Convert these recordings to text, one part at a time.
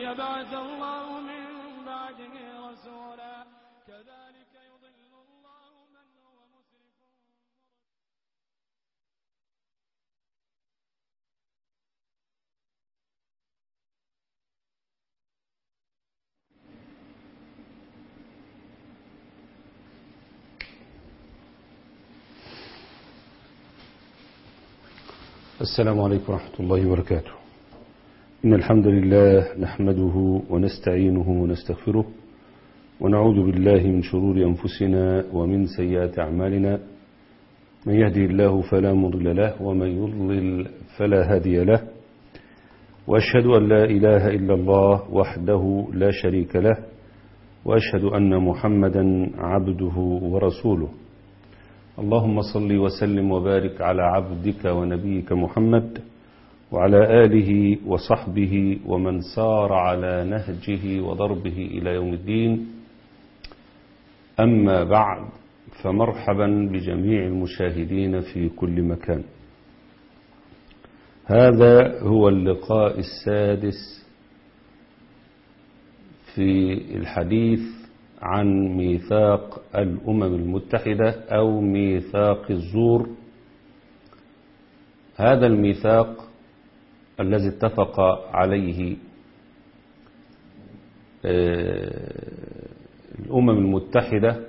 يبعث الله من بعده رسولا كذلك يضل الله من هو مسرف السلام عليكم ورحمة الله وبركاته إن الحمد لله نحمده ونستعينه ونستغفره ونعوذ بالله من شرور أنفسنا ومن سيئات أعمالنا من يهدي الله فلا مضل له ومن يضلل فلا هادي له وأشهد أن لا إله إلا الله وحده لا شريك له وأشهد أن محمدا عبده ورسوله اللهم صل وسلم وبارك على عبدك ونبيك محمد وعلى آله وصحبه ومن سار على نهجه وضربه إلى يوم الدين أما بعد فمرحبا بجميع المشاهدين في كل مكان هذا هو اللقاء السادس في الحديث عن ميثاق الأمم المتحدة أو ميثاق الزور هذا الميثاق الذي اتفق عليه الأمم المتحدة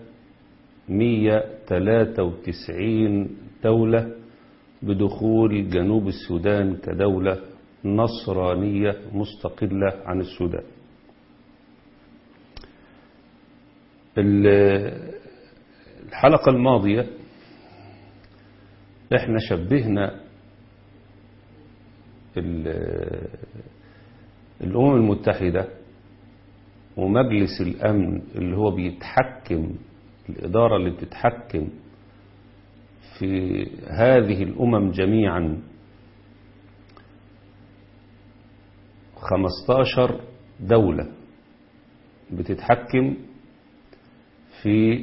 193 دولة بدخول جنوب السودان كدولة نصرانية مستقلة عن السودان الحلقة الماضية احنا شبهنا الأمم المتحدة ومجلس الأمن اللي هو بيتحكم الإدارة اللي بتتحكم في هذه الأمم جميعا 15 دولة بتتحكم في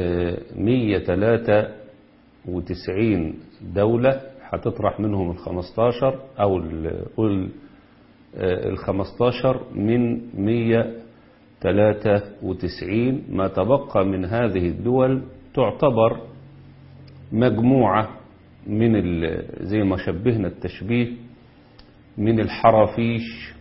193 دولة هتطرح منهم ال 15 أو قول ال 15 من 193 ما تبقى من هذه الدول تعتبر مجموعة من زي ما شبهنا التشبيه من الحرافيش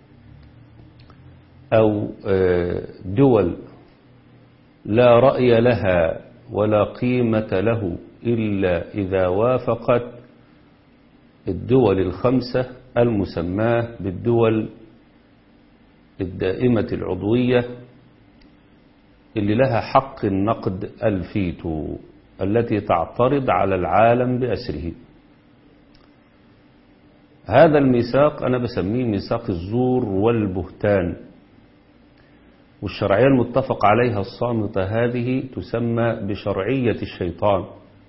أو دول لا رأي لها ولا قيمة له إلا إذا وافقت الدول الخمسة المسماة بالدول الدائمة العضوية اللي لها حق النقد الفيتو التي تعترض على العالم بأسره هذا الميثاق أنا بسميه ميثاق الزور والبهتان والشرعية المتفق عليها الصامتة هذه تسمى بشرعية الشيطان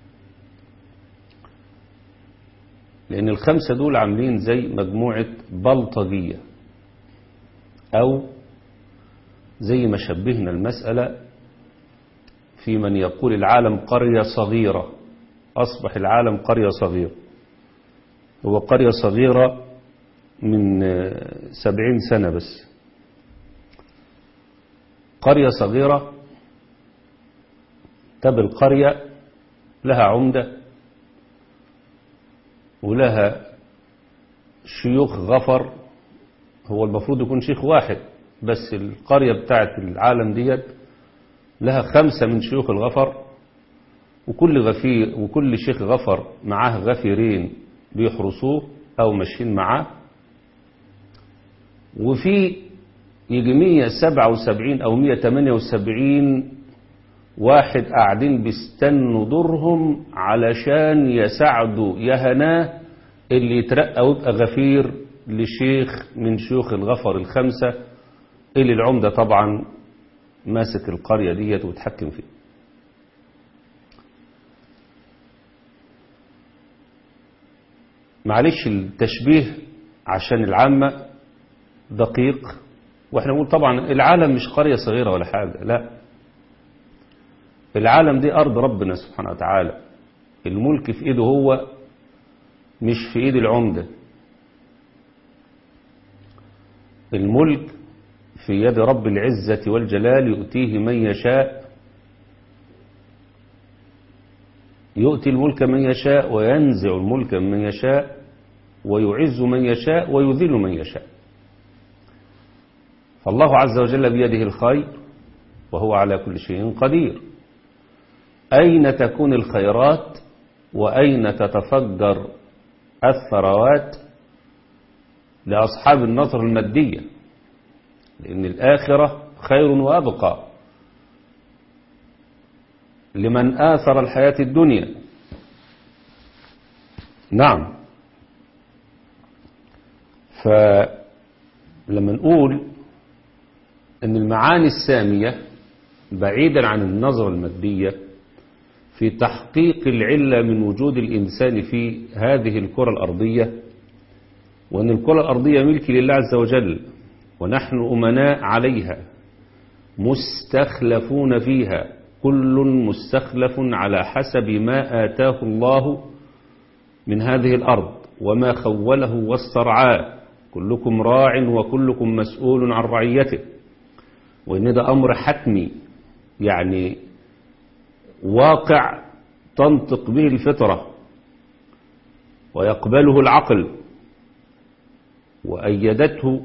لأن الخمسة دول عاملين زي مجموعة بلطجية أو زي ما شبهنا المسألة في من يقول العالم قرية صغيرة أصبح العالم قرية صغيرة هو قرية صغيرة من سبعين سنة بس قرية صغيرة تب القرية لها عمدة ولها شيوخ غفر هو المفروض يكون شيخ واحد بس القرية بتاعت العالم ديت لها خمسة من شيوخ الغفر وكل غفير وكل شيخ غفر معاه غفيرين بيحرسوه أو ماشيين معاه وفي يجي 177 أو 178 واحد قاعدين بيستنوا دورهم علشان يساعدوا يهناه اللي يترقى ويبقى غفير لشيخ من شيوخ الغفر الخمسة اللي العمدة طبعا ماسك القرية ديت وتحكم فيه معلش التشبيه عشان العامة دقيق واحنا نقول طبعا العالم مش قرية صغيرة ولا حاجة لا العالم دي أرض ربنا سبحانه وتعالى الملك في إيده هو مش في إيد العمدة الملك في يد رب العزة والجلال يؤتيه من يشاء يؤتي الملك من يشاء وينزع الملك من يشاء ويعز من يشاء ويذل من يشاء فالله عز وجل بيده الخير وهو على كل شيء قدير أين تكون الخيرات وأين تتفجر الثروات لأصحاب النظر المادية لأن الآخرة خير وأبقى لمن آثر الحياة الدنيا نعم فلما نقول أن المعاني السامية بعيدا عن النظرة المادية في تحقيق العلة من وجود الإنسان في هذه الكرة الأرضية وأن الكرة الأرضية ملك لله عز وجل ونحن أمناء عليها مستخلفون فيها كل مستخلف على حسب ما آتاه الله من هذه الأرض وما خوله واسترعاه كلكم راع وكلكم مسؤول عن رعيته وإن ده أمر حتمي يعني واقع تنطق به الفطرة ويقبله العقل وأيدته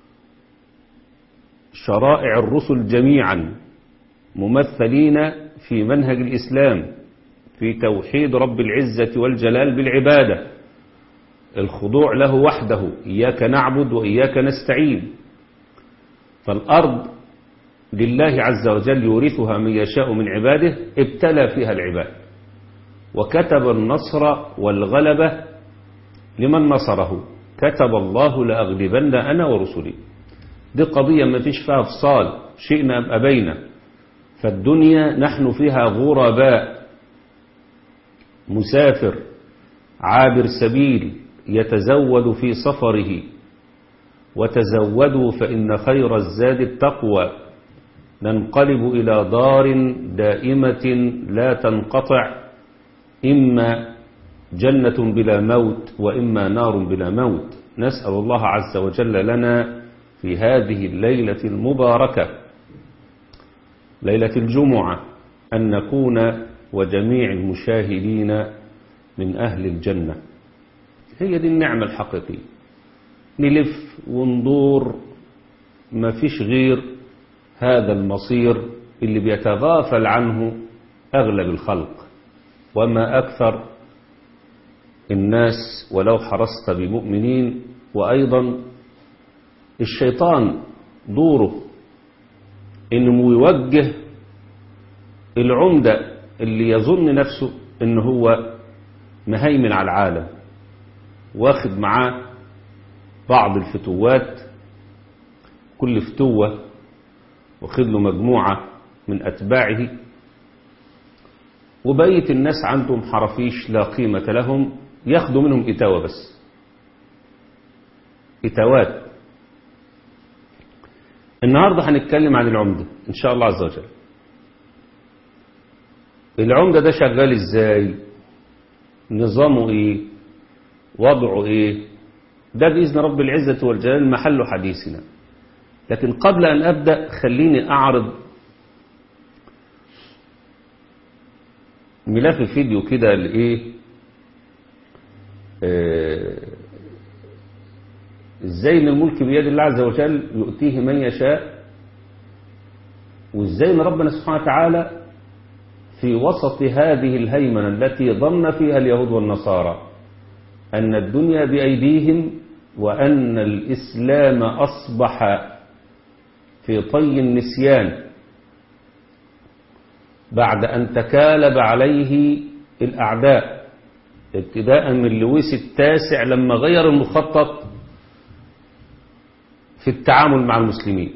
شرائع الرسل جميعا ممثلين في منهج الإسلام في توحيد رب العزة والجلال بالعبادة الخضوع له وحده إياك نعبد وإياك نستعين فالأرض لله عز وجل يورثها من يشاء من عباده ابتلى فيها العباد وكتب النصر والغلبة لمن نصره كتب الله لأغلبن أنا ورسلي دي قضية ما فيش فيها فصال شئنا أم أبينا فالدنيا نحن فيها غرباء مسافر عابر سبيل يتزود في سفره وتزودوا فإن خير الزاد التقوى ننقلب إلى دار دائمة لا تنقطع إما جنة بلا موت وإما نار بلا موت نسأل الله عز وجل لنا في هذه الليلة المباركة ليلة الجمعة أن نكون وجميع المشاهدين من أهل الجنة هي دي النعمة الحقيقية نلف وندور ما فيش غير هذا المصير اللي بيتغافل عنه أغلب الخلق وما أكثر الناس ولو حرصت بمؤمنين وأيضا الشيطان دوره انه يوجه العمدة اللي يظن نفسه ان هو مهيمن على العالم واخد معاه بعض الفتوات كل فتوة واخد له مجموعة من أتباعه وبقية الناس عندهم حرفيش لا قيمة لهم ياخدوا منهم إتاوة بس إتاوات النهاردة هنتكلم عن العمدة إن شاء الله عز وجل العمدة ده شغال إزاي نظامه إيه وضعه إيه ده بإذن رب العزة والجلال محل حديثنا لكن قبل أن أبدأ خليني أعرض ملف فيديو كده لإيه آه ازاي ان الملك بيد الله عز وجل يؤتيه من يشاء وازاي ان ربنا سبحانه وتعالى في وسط هذه الهيمنة التي ظن فيها اليهود والنصارى أن الدنيا بأيديهم وأن الإسلام أصبح في طي النسيان بعد أن تكالب عليه الأعداء ابتداء من لويس التاسع لما غير المخطط في التعامل مع المسلمين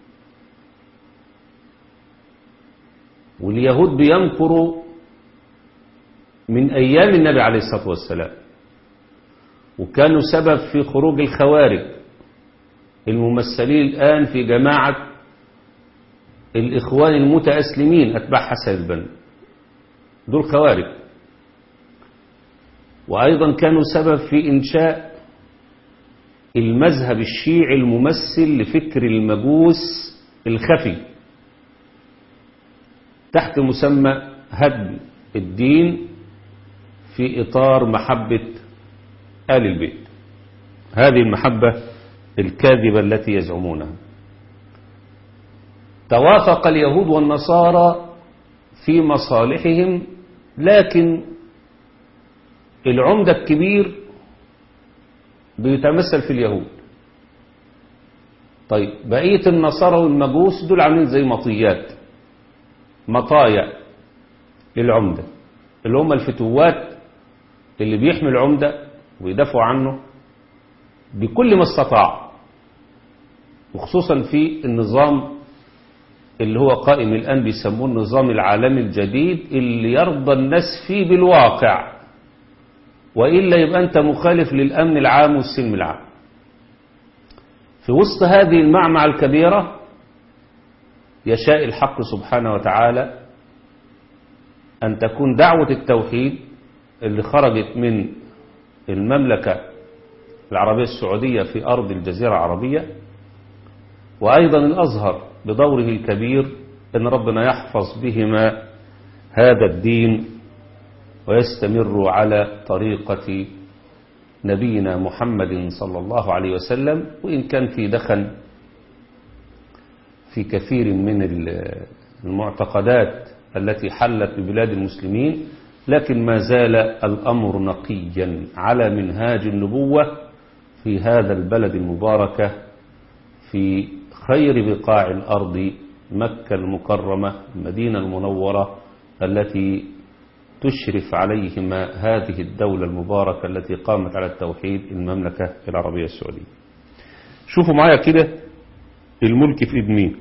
واليهود بينكروا من أيام النبي عليه الصلاة والسلام وكانوا سبب في خروج الخوارج الممثلين الآن في جماعة الإخوان المتأسلمين أتباع حسن البنا دول خوارج وأيضا كانوا سبب في إنشاء المذهب الشيعي الممثل لفكر المجوس الخفي تحت مسمى هدم الدين في إطار محبة آل البيت هذه المحبة الكاذبة التي يزعمونها توافق اليهود والنصارى في مصالحهم لكن العمدة الكبير بيتمثل في اليهود طيب بقية النصارى والمجوس دول عاملين زي مطيات مطايا للعمدة اللي هم الفتوات اللي بيحمي العمدة ويدافعوا عنه بكل ما استطاع وخصوصا في النظام اللي هو قائم الآن بيسموه النظام العالمي الجديد اللي يرضى الناس فيه بالواقع وإلا يبقى أنت مخالف للأمن العام والسلم العام في وسط هذه المعمعة الكبيرة يشاء الحق سبحانه وتعالى أن تكون دعوة التوحيد اللي خرجت من المملكة العربية السعودية في أرض الجزيرة العربية وأيضا الأزهر بدوره الكبير أن ربنا يحفظ بهما هذا الدين ويستمر على طريقة نبينا محمد صلى الله عليه وسلم وإن كان في دخل في كثير من المعتقدات التي حلت ببلاد المسلمين لكن ما زال الأمر نقيا على منهاج النبوة في هذا البلد المباركة في خير بقاع الأرض مكة المكرمة المدينة المنورة التي تشرف عليهما هذه الدولة المباركة التي قامت على التوحيد المملكة العربية السعودية شوفوا معايا كده الملك في ايد مين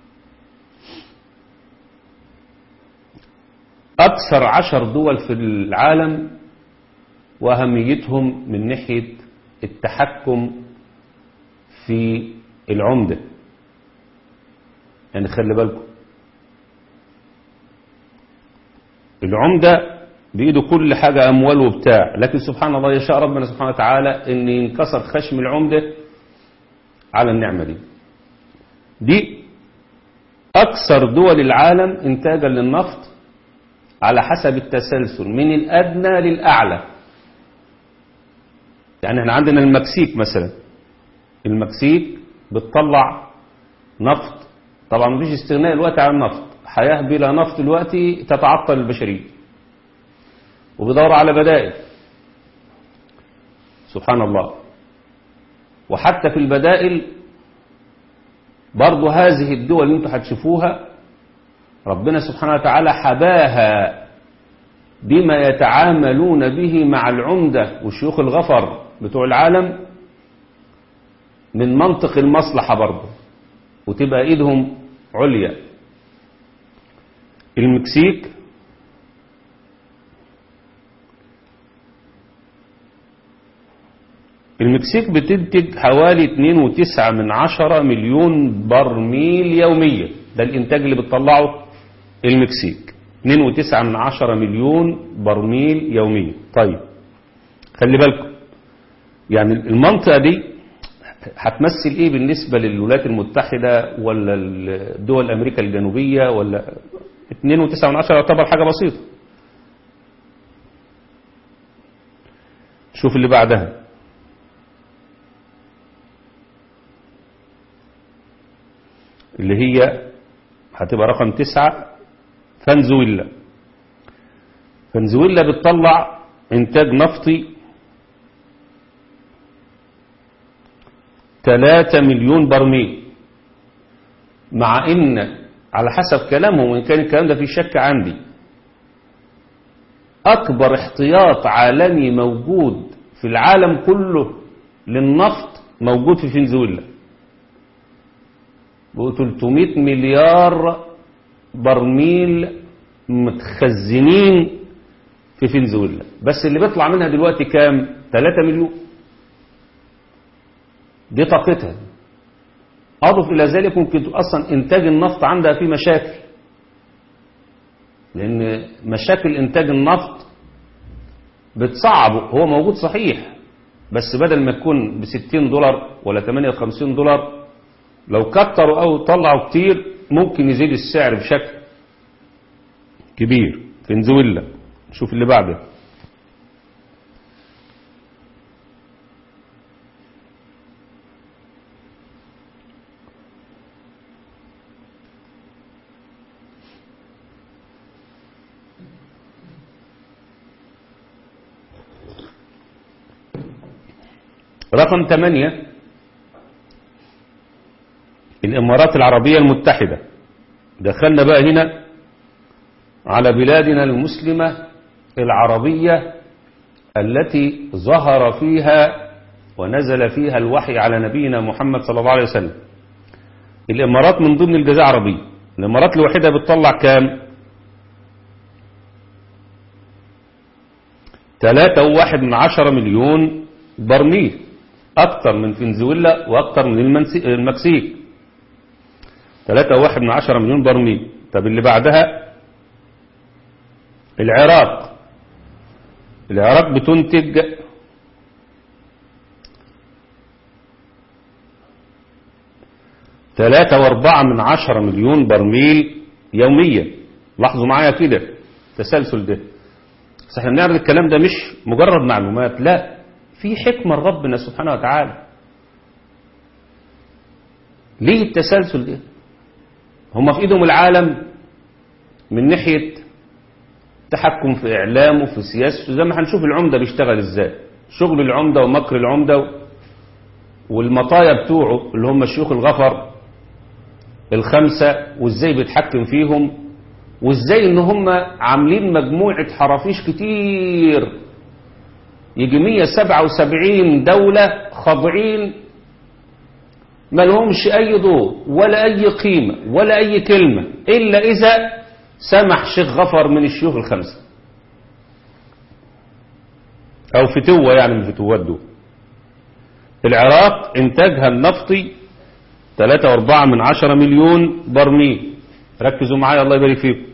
أكثر عشر دول في العالم وأهميتهم من ناحية التحكم في العمدة يعني خلي بالكم العمدة بإيده كل حاجة أموال وبتاع لكن سبحان الله يشاء ربنا سبحانه وتعالى أن ينكسر خشم العمدة على النعمة دي دي أكثر دول العالم إنتاجا للنفط على حسب التسلسل من الأدنى للأعلى يعني احنا عندنا المكسيك مثلا المكسيك بتطلع نفط طبعا مفيش استغناء الوقت عن النفط حياة بلا نفط دلوقتي تتعطل البشرية وبيدوروا على بدائل سبحان الله وحتى في البدائل برضو هذه الدول اللي انتم هتشوفوها ربنا سبحانه وتعالى حباها بما يتعاملون به مع العمدة وشيوخ الغفر بتوع العالم من منطق المصلحة برضه وتبقى ايدهم عليا المكسيك المكسيك بتنتج حوالي 2.9 من عشرة مليون برميل يوميا ده الانتاج اللي بتطلعه المكسيك 2.9 من عشرة مليون برميل يوميا طيب خلي بالكم يعني المنطقة دي هتمثل ايه بالنسبة للولايات المتحدة ولا دول امريكا الجنوبية ولا 2.9 من عشرة يعتبر حاجة بسيطة شوف اللي بعدها اللي هي هتبقى رقم تسعة فنزويلا فنزويلا بتطلع انتاج نفطي 3 مليون برميل مع ان على حسب كلامهم وان كان الكلام ده في شك عندي اكبر احتياط عالمي موجود في العالم كله للنفط موجود في فنزويلا ب 300 مليار برميل متخزنين في فنزويلا بس اللي بيطلع منها دلوقتي كام 3 مليون دي طاقتها أضف إلى ذلك ممكن أصلا إنتاج النفط عندها فيه مشاكل لأن مشاكل إنتاج النفط بتصعبه هو موجود صحيح بس بدل ما يكون ب 60 دولار ولا 58 دولار لو كتروا أو طلعوا كتير ممكن يزيد السعر بشكل كبير فنزويلا شوف اللي بعده رقم ثمانية الإمارات العربية المتحدة دخلنا بقى هنا على بلادنا المسلمة العربية التي ظهر فيها ونزل فيها الوحي على نبينا محمد صلى الله عليه وسلم الإمارات من ضمن الجزاء العربية الإمارات الوحيدة بتطلع كام ثلاثة وواحد من عشرة مليون برميل أكثر من فنزويلا وأكثر من المنسي- المكسيك ثلاثة وواحد من عشرة مليون برميل طب اللي بعدها العراق العراق بتنتج ثلاثة واربعة من عشرة مليون برميل يوميا لاحظوا معايا كده التسلسل ده بس احنا بنعرض الكلام ده مش مجرد معلومات لا في حكمة ربنا سبحانه وتعالى ليه التسلسل ده هم في ايدهم العالم من ناحية تحكم في اعلامه في سياسته زي ما هنشوف العمدة بيشتغل ازاي شغل العمدة ومكر العمدة والمطايا بتوعه اللي هم الشيوخ الغفر الخمسة وازاي بيتحكم فيهم وازاي ان هم عاملين مجموعة حرافيش كتير يجي 177 دولة خاضعين ما لهمش اي دور ولا اي قيمة ولا اي كلمة الا اذا سمح شيخ غفر من الشيوخ الخمسة او فتوة يعني من فتوات دول العراق انتاجها النفطي 3.4 من عشرة مليون برميل ركزوا معايا الله يبارك فيكم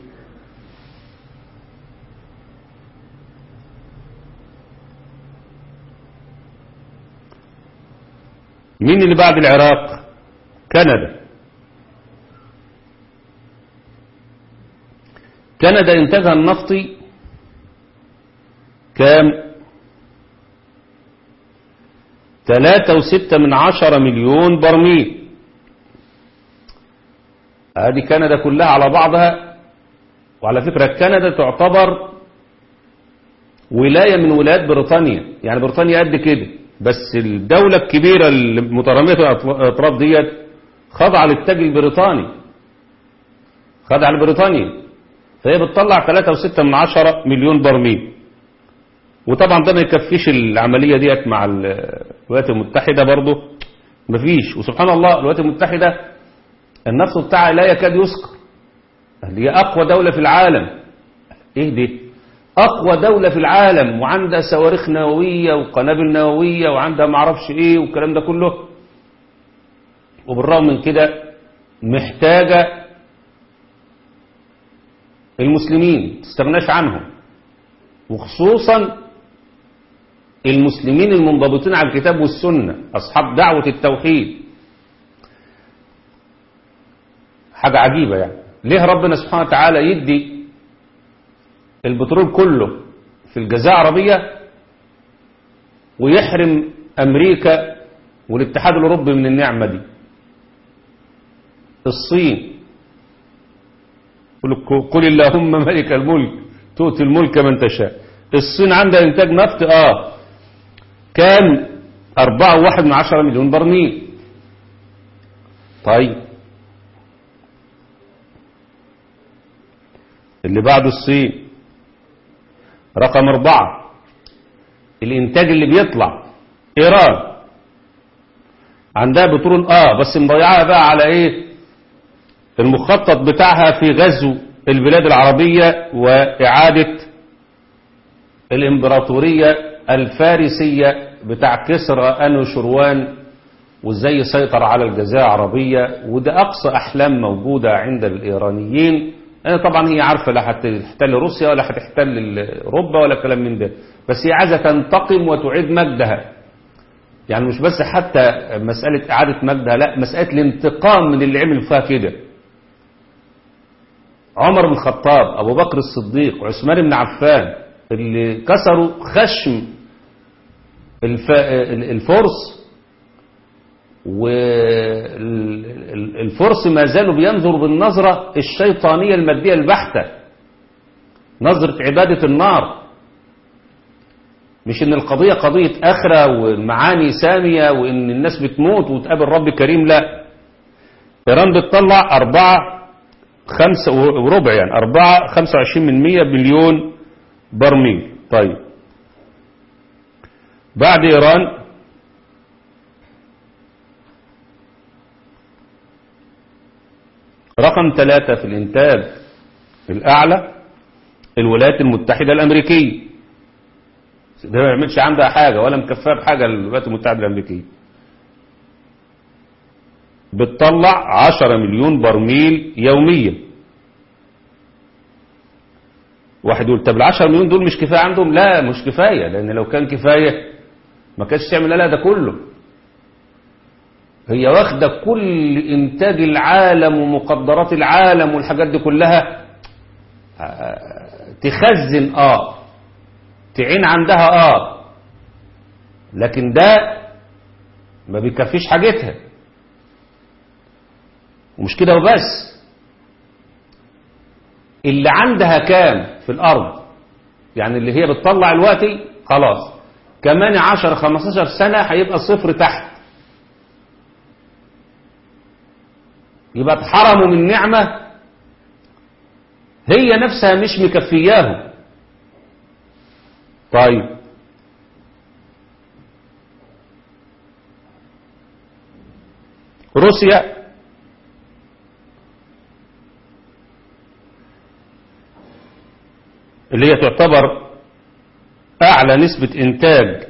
مين اللي بعد العراق كندا كندا انتاجها النفطي كام ثلاثة وستة من عشرة مليون برميل هذه كندا كلها على بعضها وعلى فكرة كندا تعتبر ولاية من ولايات بريطانيا يعني بريطانيا قد كده بس الدولة الكبيرة المترامية الأطراف ديت خاضعة للتاج البريطاني خاضعة لبريطانيا فهي بتطلع 3.6 من عشرة مليون برميل وطبعا ده ما يكفيش العملية ديت مع الولايات المتحدة برضه مفيش وسبحان الله الولايات المتحدة النفط بتاعها لا يكاد يذكر هي أقوى دولة في العالم إيه دي أقوى دولة في العالم وعندها صواريخ نووية وقنابل نووية وعندها معرفش إيه والكلام ده كله وبالرغم من كده محتاجة المسلمين تستغناش عنهم وخصوصا المسلمين المنضبطين على الكتاب والسنة أصحاب دعوة التوحيد حاجة عجيبة يعني ليه ربنا سبحانه وتعالى يدي البترول كله في الجزاء العربية ويحرم أمريكا والاتحاد الأوروبي من النعمة دي الصين قل اللهم ملك الملك تؤتي الملك من تشاء الصين عندها إنتاج نفط آه كام أربعة واحد من عشرة مليون برميل طيب اللي بعد الصين رقم أربعة الإنتاج اللي بيطلع إيران عندها بترول آه بس مضيعها بقى على إيه المخطط بتاعها في غزو البلاد العربية وإعادة الإمبراطورية الفارسية بتاع كسرى أنو شروان وإزاي يسيطر على الجزيرة العربية وده أقصى أحلام موجودة عند الإيرانيين أنا طبعا هي عارفة لا هتحتل روسيا ولا هتحتل أوروبا ولا كلام من ده بس هي عايزة تنتقم وتعيد مجدها يعني مش بس حتى مسألة إعادة مجدها لا مسألة الانتقام من اللي عمل فيها كده عمر بن الخطاب أبو بكر الصديق عثمان بن عفان اللي كسروا خشم الف... الفرس والفرس ما زالوا بينظروا بالنظرة الشيطانية المادية البحتة نظرة عبادة النار مش ان القضية قضية اخرة والمعاني سامية وان الناس بتموت وتقابل رب كريم لا ايران بتطلع اربعة خمسة وربع يعني اربعة خمسة وعشرين من مية مليون برميل طيب بعد ايران رقم ثلاثة في الانتاج الاعلى الولايات المتحدة الامريكية ده ما يعملش عندها حاجة ولا مكفاه بحاجة الولايات المتحدة الأمريكية بتطلع 10 مليون برميل يوميا واحد يقول طب ال 10 مليون دول مش كفاية عندهم لا مش كفاية لأن لو كان كفاية ما كانش تعمل لا ده كله هي واخدة كل إنتاج العالم ومقدرات العالم والحاجات دي كلها تخزن آه تعين عندها اه لكن ده ما بيكفيش حاجتها ومش كده وبس اللي عندها كام في الارض يعني اللي هي بتطلع الوقتي خلاص كمان 10 15 سنة هيبقى صفر تحت يبقى اتحرموا من نعمة هي نفسها مش مكفياهم طيب روسيا اللي هي تعتبر أعلى نسبة إنتاج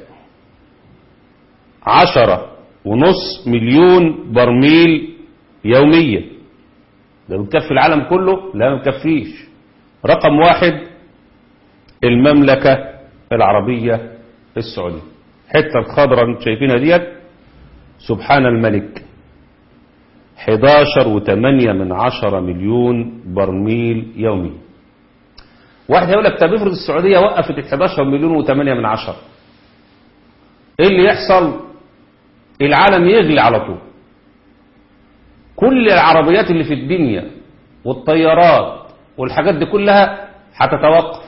عشرة ونص مليون برميل يوميا ده بيكفي العالم كله لا ما بيكفيش رقم واحد المملكة العربية السعودية حتة الخضراء انتم شايفينها ديت سبحان الملك 11 وثمانية من عشرة مليون برميل يومي واحد هيقول لك طب افرض السعودية وقفت ال 11 مليون وثمانية من عشرة ايه اللي يحصل العالم يغلي على طول كل العربيات اللي في الدنيا والطيارات والحاجات دي كلها هتتوقف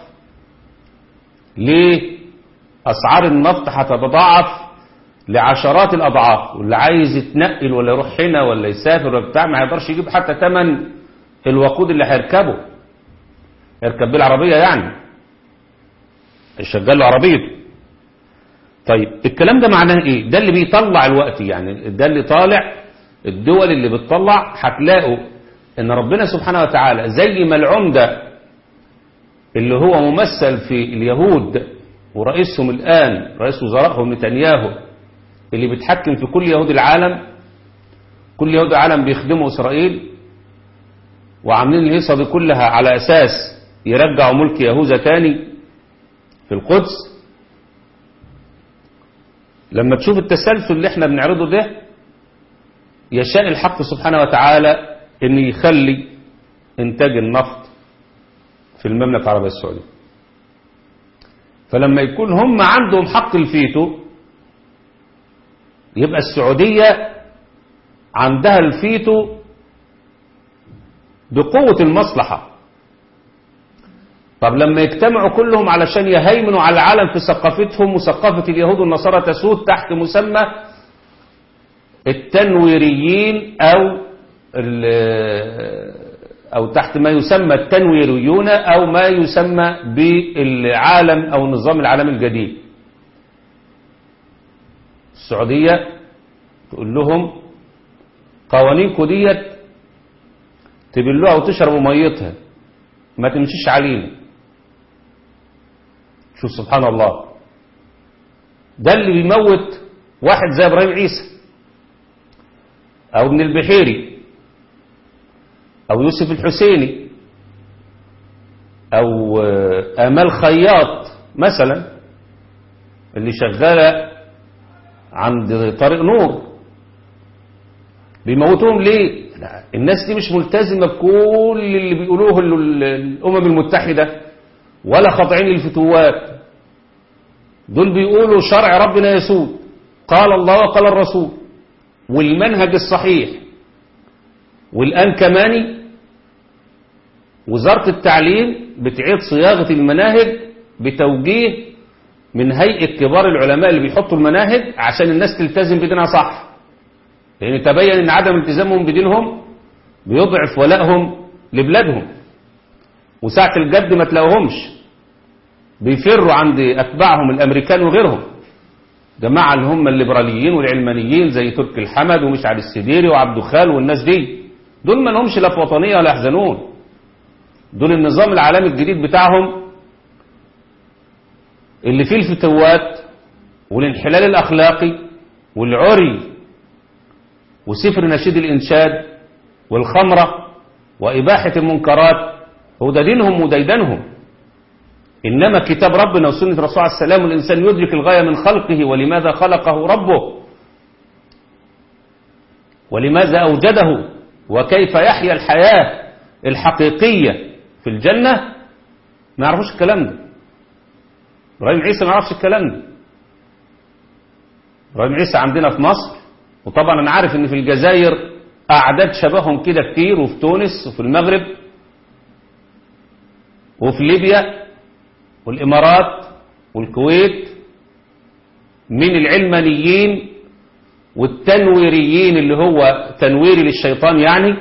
ليه أسعار النفط هتتضاعف لعشرات الأضعاف واللي عايز يتنقل ولا يروح هنا ولا يسافر ولا بتاع ما يقدرش يجيب حتى ثمن الوقود اللي هيركبه يركب بيه العربية يعني يشغل له عربيته طيب الكلام ده معناه ايه ده اللي بيطلع الوقت يعني ده اللي طالع الدول اللي بتطلع هتلاقوا ان ربنا سبحانه وتعالى زي ما العمدة اللي هو ممثل في اليهود ورئيسهم الآن رئيس وزرائهم نتنياهو اللي بيتحكم في كل يهود العالم كل يهود العالم بيخدموا إسرائيل وعاملين الهيصة دي كلها على أساس يرجعوا ملك يهوذا تاني في القدس لما تشوف التسلسل اللي احنا بنعرضه ده يشاء الحق سبحانه وتعالى ان يخلي انتاج النفط في المملكة العربية السعودية فلما يكون هم عندهم حق الفيتو يبقى السعودية عندها الفيتو بقوة المصلحة طب لما يجتمعوا كلهم علشان يهيمنوا على العالم في ثقافتهم وثقافة اليهود والنصارى تسود تحت مسمى التنويريين أو أو تحت ما يسمى التنويريون أو ما يسمى بالعالم أو النظام العالمي الجديد السعودية تقول لهم قوانينكم ديت تبلوها وتشربوا ميتها ما تمشيش علينا شوف سبحان الله ده اللي بيموت واحد زي ابراهيم عيسى او ابن البحيري او يوسف الحسيني او امال خياط مثلا اللي شغاله عند طارق نور بيموتوهم ليه لا الناس دي مش ملتزمة بكل اللي بيقولوه ال- ال- الأمم المتحدة ولا خاضعين الفتوات دول بيقولوا شرع ربنا يسود قال الله وقال الرسول والمنهج الصحيح والآن كمان وزارة التعليم بتعيد صياغة المناهج بتوجيه من هيئة كبار العلماء اللي بيحطوا المناهج عشان الناس تلتزم بدينها صح لأن تبين أن عدم التزامهم بدينهم بيضعف ولائهم لبلادهم وساعة الجد ما تلاقوهمش بيفروا عند أتباعهم الأمريكان وغيرهم جماعة اللي هم الليبراليين والعلمانيين زي تركي الحمد ومش علي السديري وعبد خال والناس دي دول ما لهمش لا في وطنية ولا يحزنون دول النظام العالمي الجديد بتاعهم اللي فيه الفتوات والانحلال الأخلاقي والعري وسفر نشيد الإنشاد والخمرة وإباحة المنكرات هو ده دينهم وديدنهم إنما كتاب ربنا وسنة الرسول عليه السلام والإنسان يدرك الغاية من خلقه ولماذا خلقه ربه ولماذا أوجده وكيف يحيا الحياة الحقيقية في الجنة ما يعرفوش الكلام ده إبراهيم عيسى ما يعرفش الكلام ده إبراهيم عيسى عندنا في مصر وطبعا أنا عارف إن في الجزائر أعداد شبههم كده كتير وفي تونس وفي المغرب وفي ليبيا والإمارات والكويت من العلمانيين والتنويريين اللي هو تنويري للشيطان يعني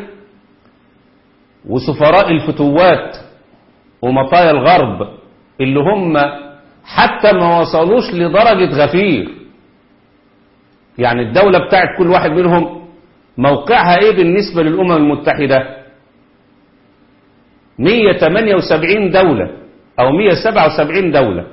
وسفراء الفتوات ومطايا الغرب اللي هم حتى ما وصلوش لدرجة غفير يعني الدولة بتاعت كل واحد منهم موقعها ايه بالنسبة للأمم المتحدة 178 دولة أو 177 دولة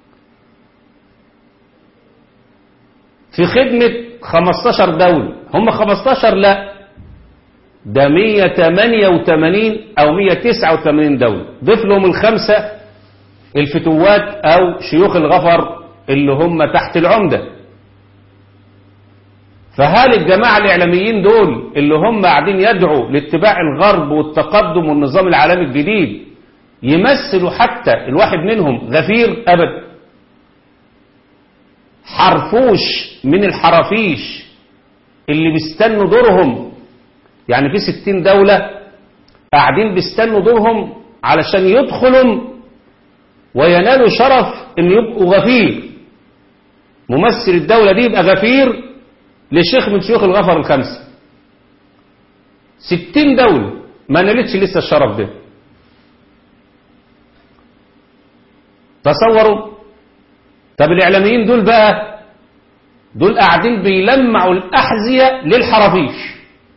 في خدمة 15 دولة هم 15 لا ده 188 أو 189 دولة ضيف لهم الخمسة الفتوات أو شيوخ الغفر اللي هم تحت العمدة فهل الجماعة الإعلاميين دول اللي هم قاعدين يدعوا لاتباع الغرب والتقدم والنظام العالمي الجديد يمثلوا حتى الواحد منهم غفير أبدا حرفوش من الحرافيش اللي بيستنوا دورهم يعني في ستين دولة قاعدين بيستنوا دورهم علشان يدخلوا وينالوا شرف ان يبقوا غفير ممثل الدولة دي يبقى غفير لشيخ من شيوخ الغفر الخمسة ستين دولة ما نالتش لسه الشرف ده تصوروا طب الإعلاميين دول بقى دول قاعدين بيلمعوا الأحذية للحرافيش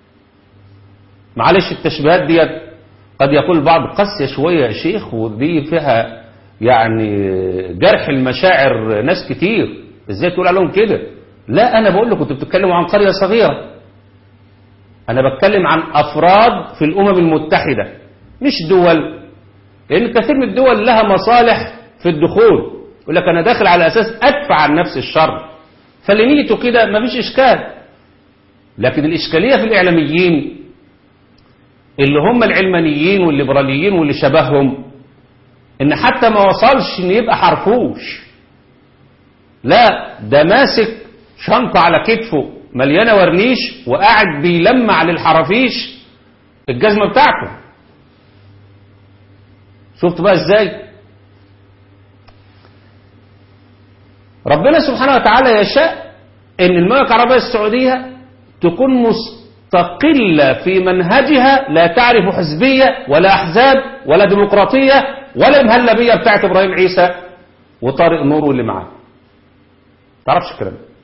معلش التشبيهات ديت قد يقول البعض قاسية شوية يا شيخ ودي فيها يعني جرح المشاعر ناس كتير ازاي تقول عليهم كده لا انا بقول لكم انتوا بتتكلموا عن قرية صغيرة انا بتكلم عن افراد في الامم المتحدة مش دول لان كثير من الدول لها مصالح في الدخول يقول لك انا داخل على اساس ادفع عن نفس الشر فاللي نيته كده مفيش اشكال لكن الاشكالية في الاعلاميين اللي هم العلمانيين والليبراليين واللي شبههم ان حتى ما وصلش ان يبقى حرفوش لا ده ماسك شنطة على كتفه مليانة ورنيش وقاعد بيلمع للحرافيش الجزمة بتاعته شفت بقى ازاي ربنا سبحانه وتعالى يشاء ان المملكة العربية السعودية تكون مستقلة في منهجها لا تعرف حزبية ولا أحزاب ولا ديمقراطية ولا المهلبية بتاعت إبراهيم عيسى وطارق نور واللي معاه تعرفش الكلام ده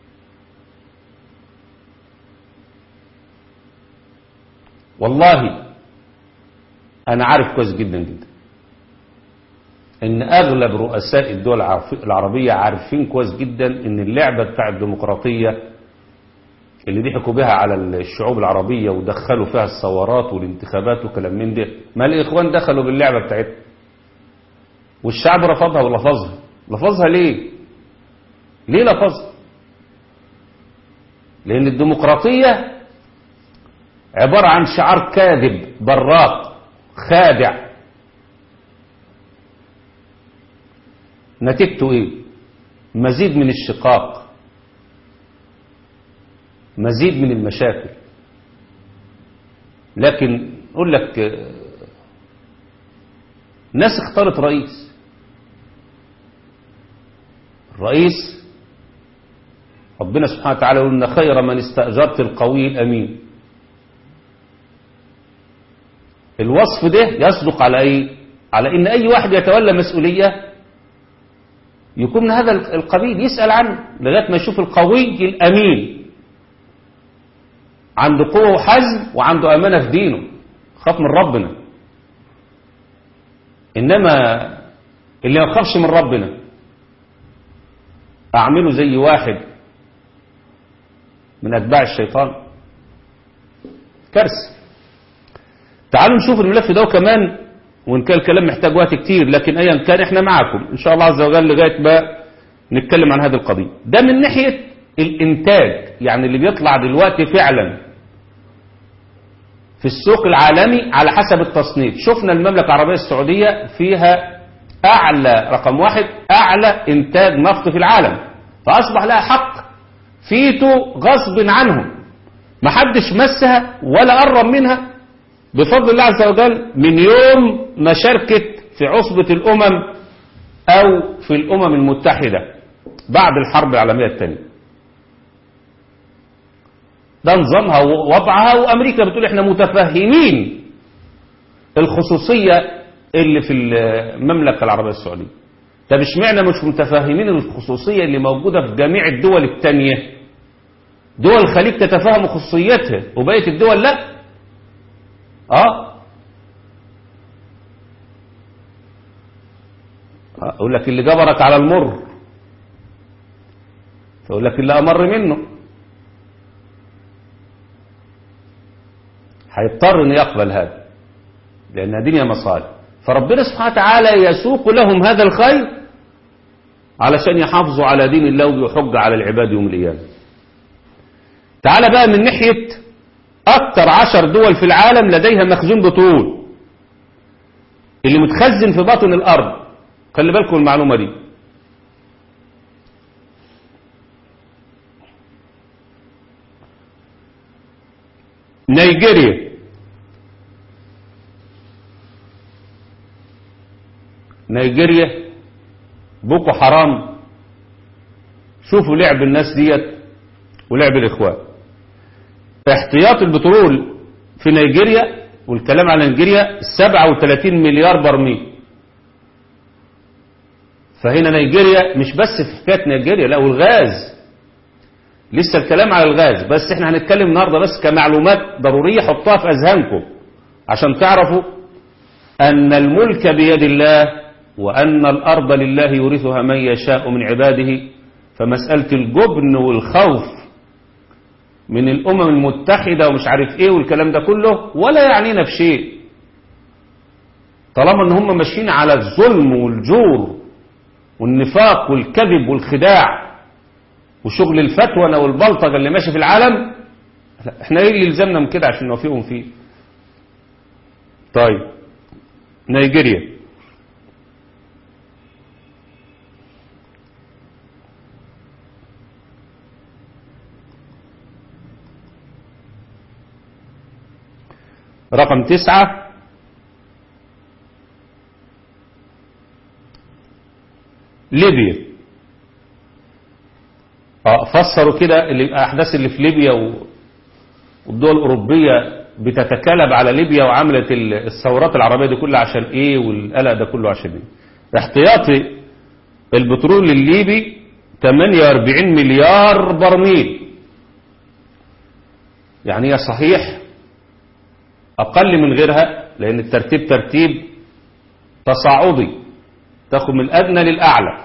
والله أنا عارف كويس جدا جدا إن أغلب رؤساء الدول العربية عارفين كويس جدا إن اللعبة بتاع الديمقراطية اللي ضحكوا بها على الشعوب العربية ودخلوا فيها الثورات والانتخابات وكلام من ده ما الإخوان دخلوا باللعبة بتاعتها والشعب رفضها ولفظها لفظها ليه ليه لفظها لأن الديمقراطية عبارة عن شعار كاذب براق خادع نتيجته ايه مزيد من الشقاق مزيد من المشاكل لكن اقول لك آه، ناس اختارت رئيس الرئيس ربنا سبحانه وتعالى يقول ان خير من استأجرت القوي الأمين الوصف ده يصدق على ايه على ان اي واحد يتولى مسؤولية يكون من هذا القبيل يسأل عنه لغاية ما يشوف القوي الأمين عنده قوة وحزم وعنده أمانة في دينه خاف من ربنا إنما اللي ما خافش من ربنا أعمله زي واحد من أتباع الشيطان كارثة تعالوا نشوف الملف ده كمان وإن كان الكلام محتاج وقت كتير لكن أيا كان إحنا معاكم إن شاء الله عز وجل لغاية ما نتكلم عن هذه القضية ده من ناحية الإنتاج يعني اللي بيطلع دلوقتي فعلا في السوق العالمي على حسب التصنيف شفنا المملكة العربية السعودية فيها أعلى رقم واحد أعلى إنتاج نفط في العالم فأصبح لها حق فيتو غصب عنهم محدش مسها ولا قرب منها بفضل الله عز وجل من يوم ما شاركت في عصبة الأمم أو في الأمم المتحدة بعد الحرب العالمية الثانية ده نظامها ووضعها وأمريكا بتقول احنا متفهمين الخصوصية اللي في المملكة العربية السعودية طب اشمعنى مش متفاهمين الخصوصية اللي موجودة في جميع الدول التانية دول الخليج تتفهم خصوصيتها وبقية الدول لا اه اقول لك اللي جبرك على المر فاقول لك اللي امر منه هيضطر ان يقبل هذا لانها دنيا مصالح فربنا سبحانه وتعالى يسوق لهم هذا الخير علشان يحافظوا على دين الله ويحج على العباد يوم القيامه تعال بقى من ناحيه اكتر عشر دول في العالم لديها مخزون بترول اللي متخزن في باطن الارض خلي بالكم المعلومه دي نيجيريا نيجيريا بوكو حرام شوفوا لعب الناس ديت ولعب الاخوان احتياط البترول في نيجيريا والكلام على نيجيريا 37 مليار برميل فهنا نيجيريا مش بس في حكايه نيجيريا لا والغاز لسه الكلام على الغاز بس احنا هنتكلم النهارده بس كمعلومات ضروريه حطها في اذهانكم عشان تعرفوا ان الملك بيد الله وان الارض لله يورثها من يشاء من عباده فمساله الجبن والخوف من الامم المتحده ومش عارف ايه والكلام ده كله ولا يعنينا بشيء طالما ان هم ماشيين على الظلم والجور والنفاق والكذب والخداع وشغل الفتوى والبلطجه اللي ماشي في العالم لا، احنا ايه اللي يلزمنا من كده عشان نوافقهم فيه طيب نيجيريا رقم تسعة ليبيا اه فسروا كده الأحداث اللي في ليبيا و- والدول الأوروبية بتتكالب على ليبيا وعملت ال- الثورات العربية دي كلها عشان إيه والقلق ده كله عشان إيه احتياطي البترول الليبي 48 مليار برميل يعني هي صحيح أقل من غيرها لأن الترتيب ترتيب تصاعدي تاخد من الأدنى للأعلى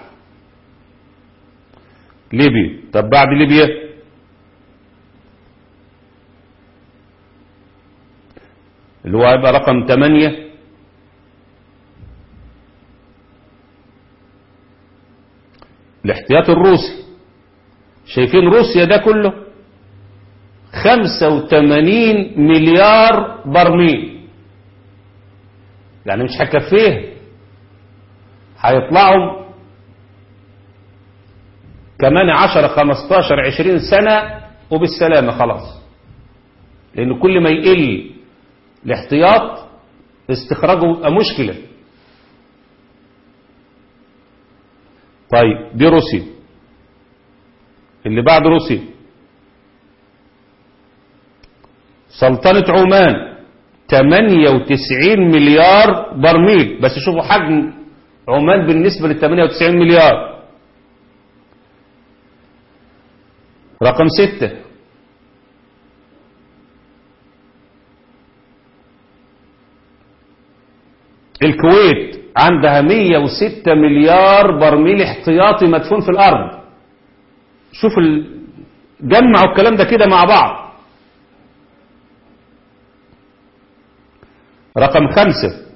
ليبيا طب بعد ليبيا اللي هو هيبقى رقم 8 الاحتياط الروسي شايفين روسيا ده كله 85 مليار برميل يعني مش هيكفيه هيطلعوا كمان 10 15 20 سنة وبالسلامة خلاص لأن كل ما يقل الاحتياط استخراجه يبقى مشكلة طيب دي روسيا اللي بعد روسيا سلطنة عمان 98 مليار برميل بس شوفوا حجم عمان بالنسبة لل 98 مليار رقم ستة الكويت عندها 106 مليار برميل احتياطي مدفون في الأرض شوف ال... جمعوا الكلام ده كده مع بعض رقم خمسة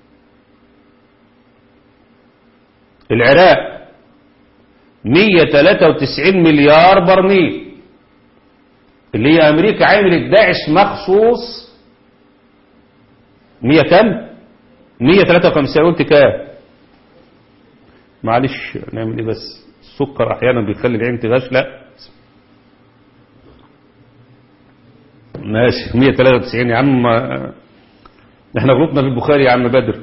العراق 193 مليار برميل اللي هي أمريكا عملت داعش مخصوص 100 كم 153 قلت كام معلش نعمل ايه بس السكر احيانا بيخلي العين تغش لا ماشي 193 يا عم احنا غلطنا في البخاري يا عم بدر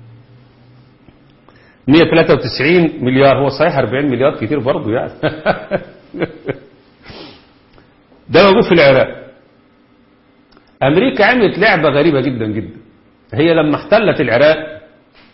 193 مليار هو صحيح 40 مليار كتير برضه يعني ده موجود في العراق امريكا عملت لعبة غريبة جدا جدا هي لما احتلت العراق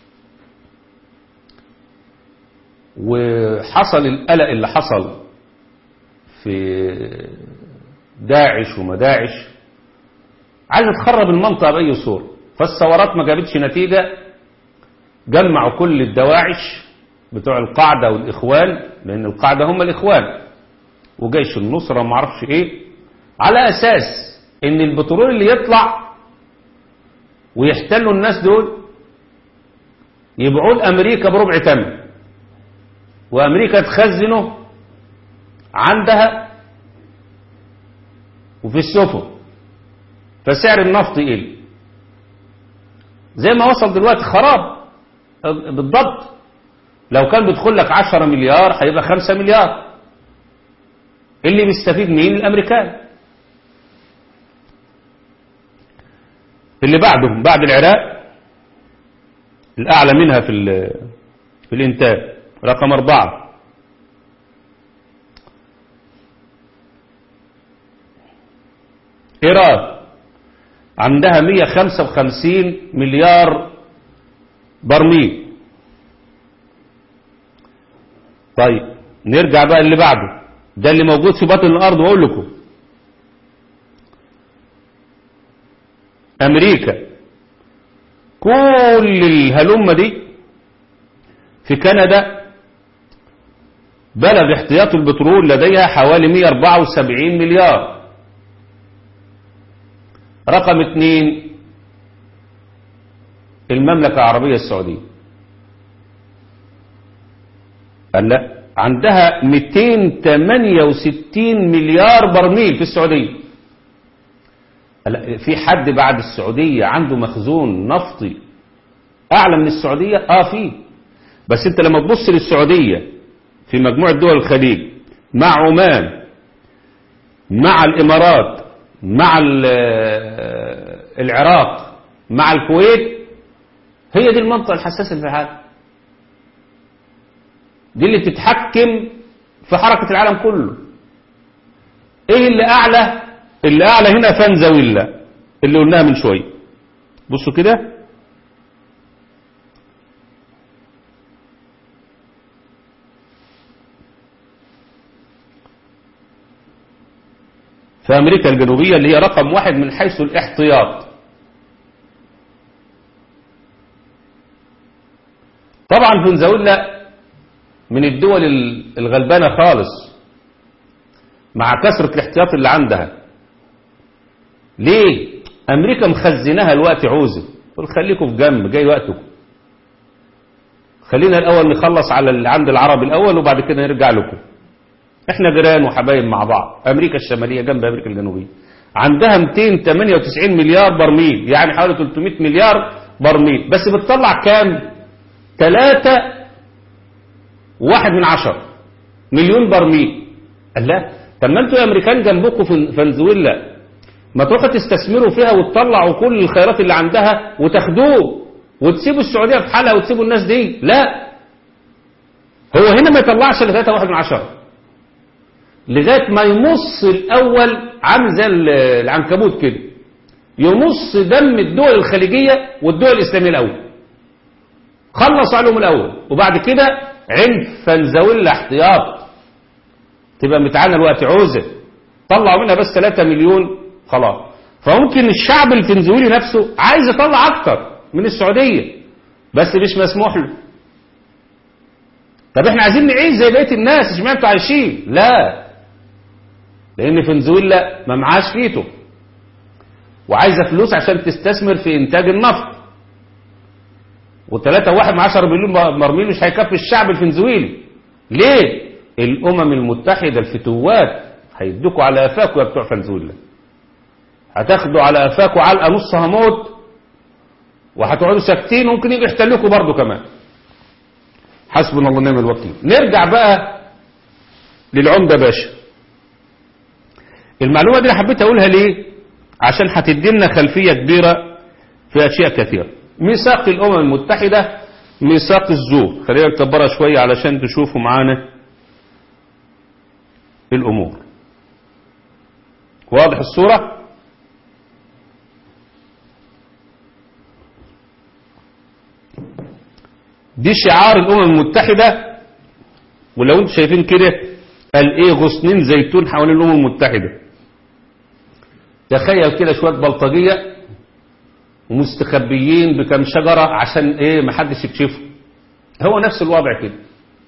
وحصل القلق اللي حصل في داعش ومداعش عايزة تخرب المنطقة بأي صورة فالثورات ما جابتش نتيجة جمعوا كل الدواعش بتوع القاعدة والإخوان لأن القاعدة هم الإخوان وجيش النصرة ما اعرفش إيه على أساس إن البترول اللي يطلع ويحتلوا الناس دول يبيعوه لأمريكا بربع ثمن وأمريكا تخزنه عندها وفي السفن فسعر النفط يقل زي ما وصل دلوقتي خراب بالضبط لو كان بيدخل لك 10 مليار هيبقى 5 مليار اللي بيستفيد مين الامريكان اللي بعدهم بعد العراق الاعلى منها في في الانتاج رقم أربعة إيران عندها 155 مليار برميل طيب نرجع بقى اللي بعده ده اللي موجود في بطن الأرض وأقول لكم أمريكا كل الهلمة دي في كندا بلغ احتياط البترول لديها حوالي 174 مليار رقم اثنين المملكة العربية السعودية قال لا عندها 268 مليار برميل في السعودية لا في حد بعد السعودية عنده مخزون نفطي أعلى من السعودية آه فيه بس أنت لما تبص للسعودية في مجموعة دول الخليج مع عمان مع الإمارات مع العراق مع الكويت هي دي المنطقة الحساسة في العالم دي اللي بتتحكم في حركة العالم كله ايه اللي اعلى اللي اعلى هنا فنزويلا اللي قلناها من شوية بصوا كده في أمريكا الجنوبية اللي هي رقم واحد من حيث الاحتياط طبعا فنزويلا من الدول الغلبانة خالص مع كثرة الاحتياط اللي عندها ليه أمريكا مخزناها الوقت عوزة قل خليكم في جنب جاي وقتكم خلينا الأول نخلص على اللي عند العرب الأول وبعد كده نرجع لكم احنا جيران وحبايب مع بعض امريكا الشماليه جنب امريكا الجنوبيه عندها 298 مليار برميل يعني حوالي 300 مليار برميل بس بتطلع كام 3 واحد من عشر مليون برميل قال لا طب ما انتوا يا امريكان جنبكم في فنزويلا ما تروحوا تستثمروا فيها وتطلعوا كل الخيرات اللي عندها وتاخدوه وتسيبوا السعوديه في حالها وتسيبوا الناس دي لا هو هنا ما يطلعش الا 3 واحد من عشرة لغايه ما يمص الاول عامل زي العنكبوت كده يمص دم الدول الخليجيه والدول الاسلاميه الاول خلص عليهم الاول وبعد كده عند فنزويلا احتياط تبقى متعانه الوقت عوزه طلعوا منها بس 3 مليون خلاص فممكن الشعب الفنزويلي نفسه عايز يطلع اكتر من السعوديه بس مش مسموح له طب احنا عايزين نعيش زي بقيه الناس اشمعنى انتوا عايشين لا لان فنزويلا ما معاش فيتو وعايزه فلوس عشان تستثمر في انتاج النفط وثلاثة واحد مع عشر مليون برميل مش هيكفي الشعب الفنزويلي ليه الامم المتحدة الفتوات هيدوكوا على افاكوا يا بتوع فنزويلا هتاخدوا على افاكوا علقة نص هموت وهتقعدوا ساكتين وممكن يجي يحتلكوا برضو كمان حسبنا الله ونعم الوكيل نرجع بقى للعمدة باشا المعلومة دي انا حبيت اقولها ليه عشان هتدي لنا خلفية كبيرة في اشياء كثيرة ميثاق الامم المتحدة ميثاق الزور خلينا نكبرها شوية علشان تشوفوا معانا الامور واضح الصورة دي شعار الامم المتحدة ولو انتم شايفين كده قال ايه غصنين زيتون حوالين الامم المتحدة تخيل كده شوية بلطجية ومستخبيين بكم شجرة عشان ايه محدش يكشفه هو نفس الوضع كده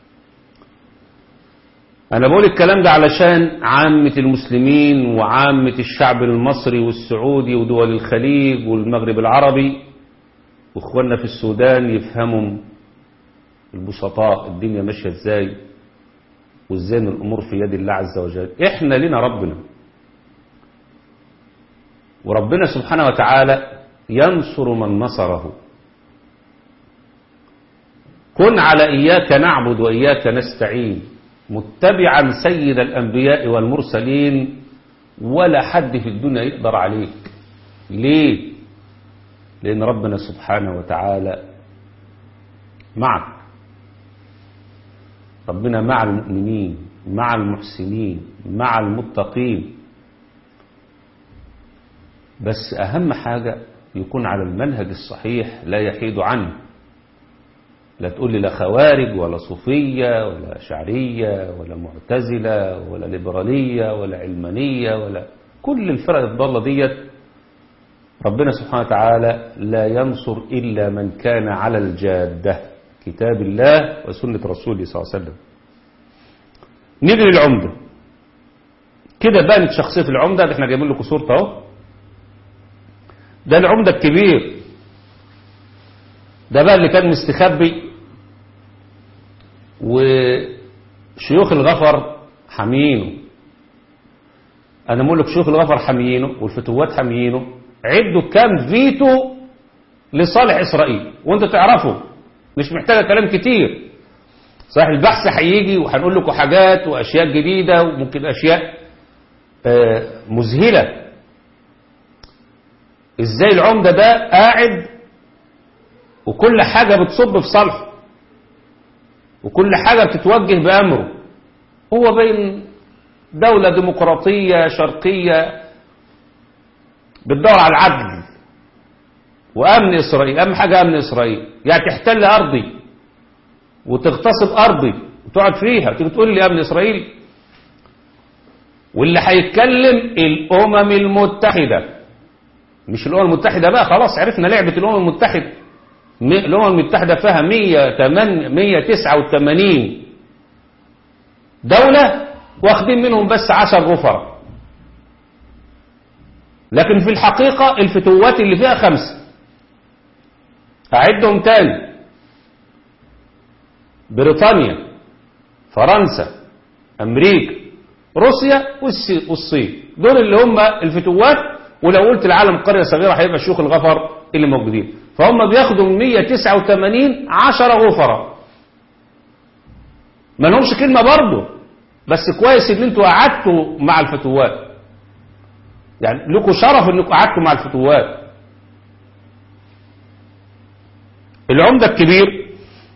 انا بقول الكلام ده علشان عامة المسلمين وعامة الشعب المصري والسعودي ودول الخليج والمغرب العربي واخواننا في السودان يفهموا البسطاء الدنيا ماشية ازاي وازاي الامور في يد الله عز وجل احنا لنا ربنا وربنا سبحانه وتعالى ينصر من نصره كن على إياك نعبد وإياك نستعين متبعا سيد الأنبياء والمرسلين ولا حد في الدنيا يقدر عليك ليه لأن ربنا سبحانه وتعالى معك ربنا مع المؤمنين مع المحسنين مع المتقين بس أهم حاجة يكون على المنهج الصحيح لا يحيد عنه لا تقول لي لا خوارج ولا صوفية ولا شعرية ولا معتزلة ولا ليبرالية ولا علمانية ولا كل الفرق الضالة ديت ربنا سبحانه وتعالى لا ينصر إلا من كان على الجادة كتاب الله وسنة رسوله صلى الله عليه وسلم نيجي للعمدة كده بانت شخصية العمدة ده احنا جايبين لكم صورته اهو ده العمدة الكبير ده بقى اللي كان مستخبي وشيوخ الغفر حاميينه انا بقول لك شيوخ الغفر حاميينه والفتوات حاميينه عدوا كام فيتو لصالح اسرائيل وانتوا تعرفوا مش محتاجه كلام كتير صحيح البحث هيجي وهنقول لكم حاجات واشياء جديده وممكن اشياء مذهله ازاي العمده ده قاعد وكل حاجه بتصب في صالحه وكل حاجه بتتوجه بامره هو بين دوله ديمقراطيه شرقيه بتدور على العدل وامن اسرائيل اهم حاجه امن اسرائيل يعني تحتل ارضي وتغتصب ارضي وتقعد فيها تيجي تقول لي امن اسرائيل واللي هيتكلم الامم المتحده مش الامم المتحده بقى خلاص عرفنا لعبه الامم المتحده الامم المتحده فيها 189 دوله واخدين منهم بس 10 غفر لكن في الحقيقه الفتوات اللي فيها خمسه أعدهم تاني بريطانيا فرنسا أمريكا روسيا والس- والصين دول اللي هم الفتوات ولو قلت العالم قرية صغيرة هيبقى شيوخ الغفر اللي موجودين فهم بياخدوا من 189 10 غفرة ما لهمش كلمة برضه بس كويس ان انتوا قعدتوا مع الفتوات يعني لكم شرف انكم قعدتوا مع الفتوات العمدة الكبير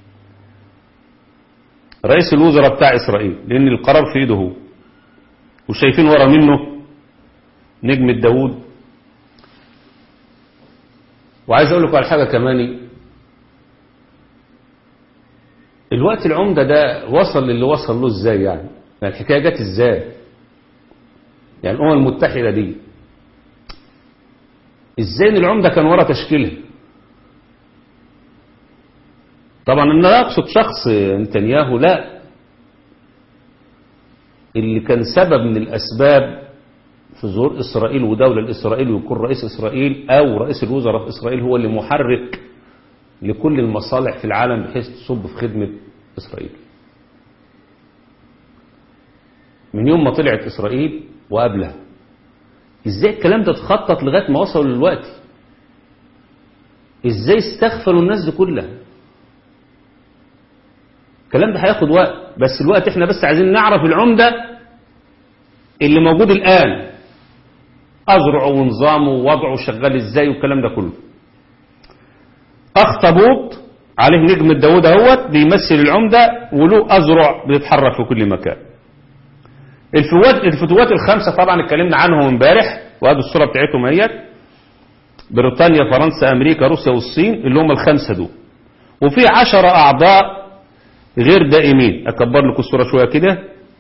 رئيس الوزراء بتاع إسرائيل لأن القرار في إيده هو وشايفين ورا منه نجم داوود وعايز أقول لكم على حاجة كمان الوقت العمدة ده وصل للي وصل له ازاي يعني يعني الحكاية جت ازاي يعني الأمم المتحدة دي ازاي ان العمدة كان ورا تشكيلها طبعا انا لا اقصد شخص نتنياهو لا اللي كان سبب من الاسباب في ظهور اسرائيل ودولة الاسرائيل ويكون رئيس اسرائيل او رئيس الوزراء في اسرائيل هو اللي محرك لكل المصالح في العالم بحيث تصب في خدمة اسرائيل من يوم ما طلعت اسرائيل وقبلها ازاي الكلام ده اتخطط لغاية ما وصلوا للوقت ازاي استغفلوا الناس دي كلها الكلام ده هياخد وقت بس الوقت احنا بس عايزين نعرف العمدة اللي موجود الآن أزرعه ونظامه ووضعه شغال ازاي والكلام ده كله أخطبوط عليه نجم الداود اهوت بيمثل العمدة وله أزرع بيتحرك في كل مكان الفوات الفتوات الخمسة طبعا اتكلمنا عنهم امبارح وهذه الصورة بتاعتهم اهيت بريطانيا فرنسا أمريكا روسيا والصين اللي هم الخمسة دول وفي عشرة أعضاء غير دائمين أكبر لكم الصورة شوية كده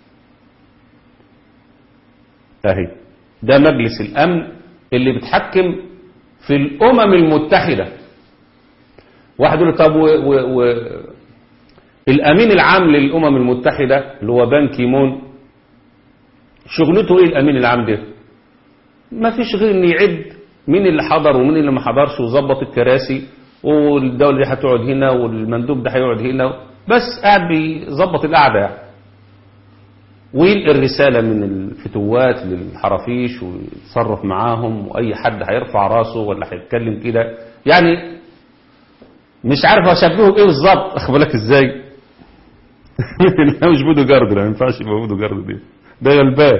أهي ده مجلس الأمن اللي بيتحكم في الأمم المتحدة واحد يقول طب و... و... و... الأمين العام للأمم المتحدة اللي هو بان كيمون شغلته إيه الأمين العام ده ما فيش غير إن يعد مين اللي حضر ومين اللي ما حضرش وظبط الكراسي والدولة دي هتقعد هنا والمندوب ده هيقعد هنا بس قاعد بيظبط القعدة يعني وينقل رسالة من الفتوات للحرافيش ويتصرف معاهم وأي حد هيرفع راسه ولا هيتكلم كده يعني مش عارف أشبهه بإيه بالظبط أخد بالك إزاي لا مش بودو جارد لا ما ينفعش يبقى بودو جارد دي ده غلبان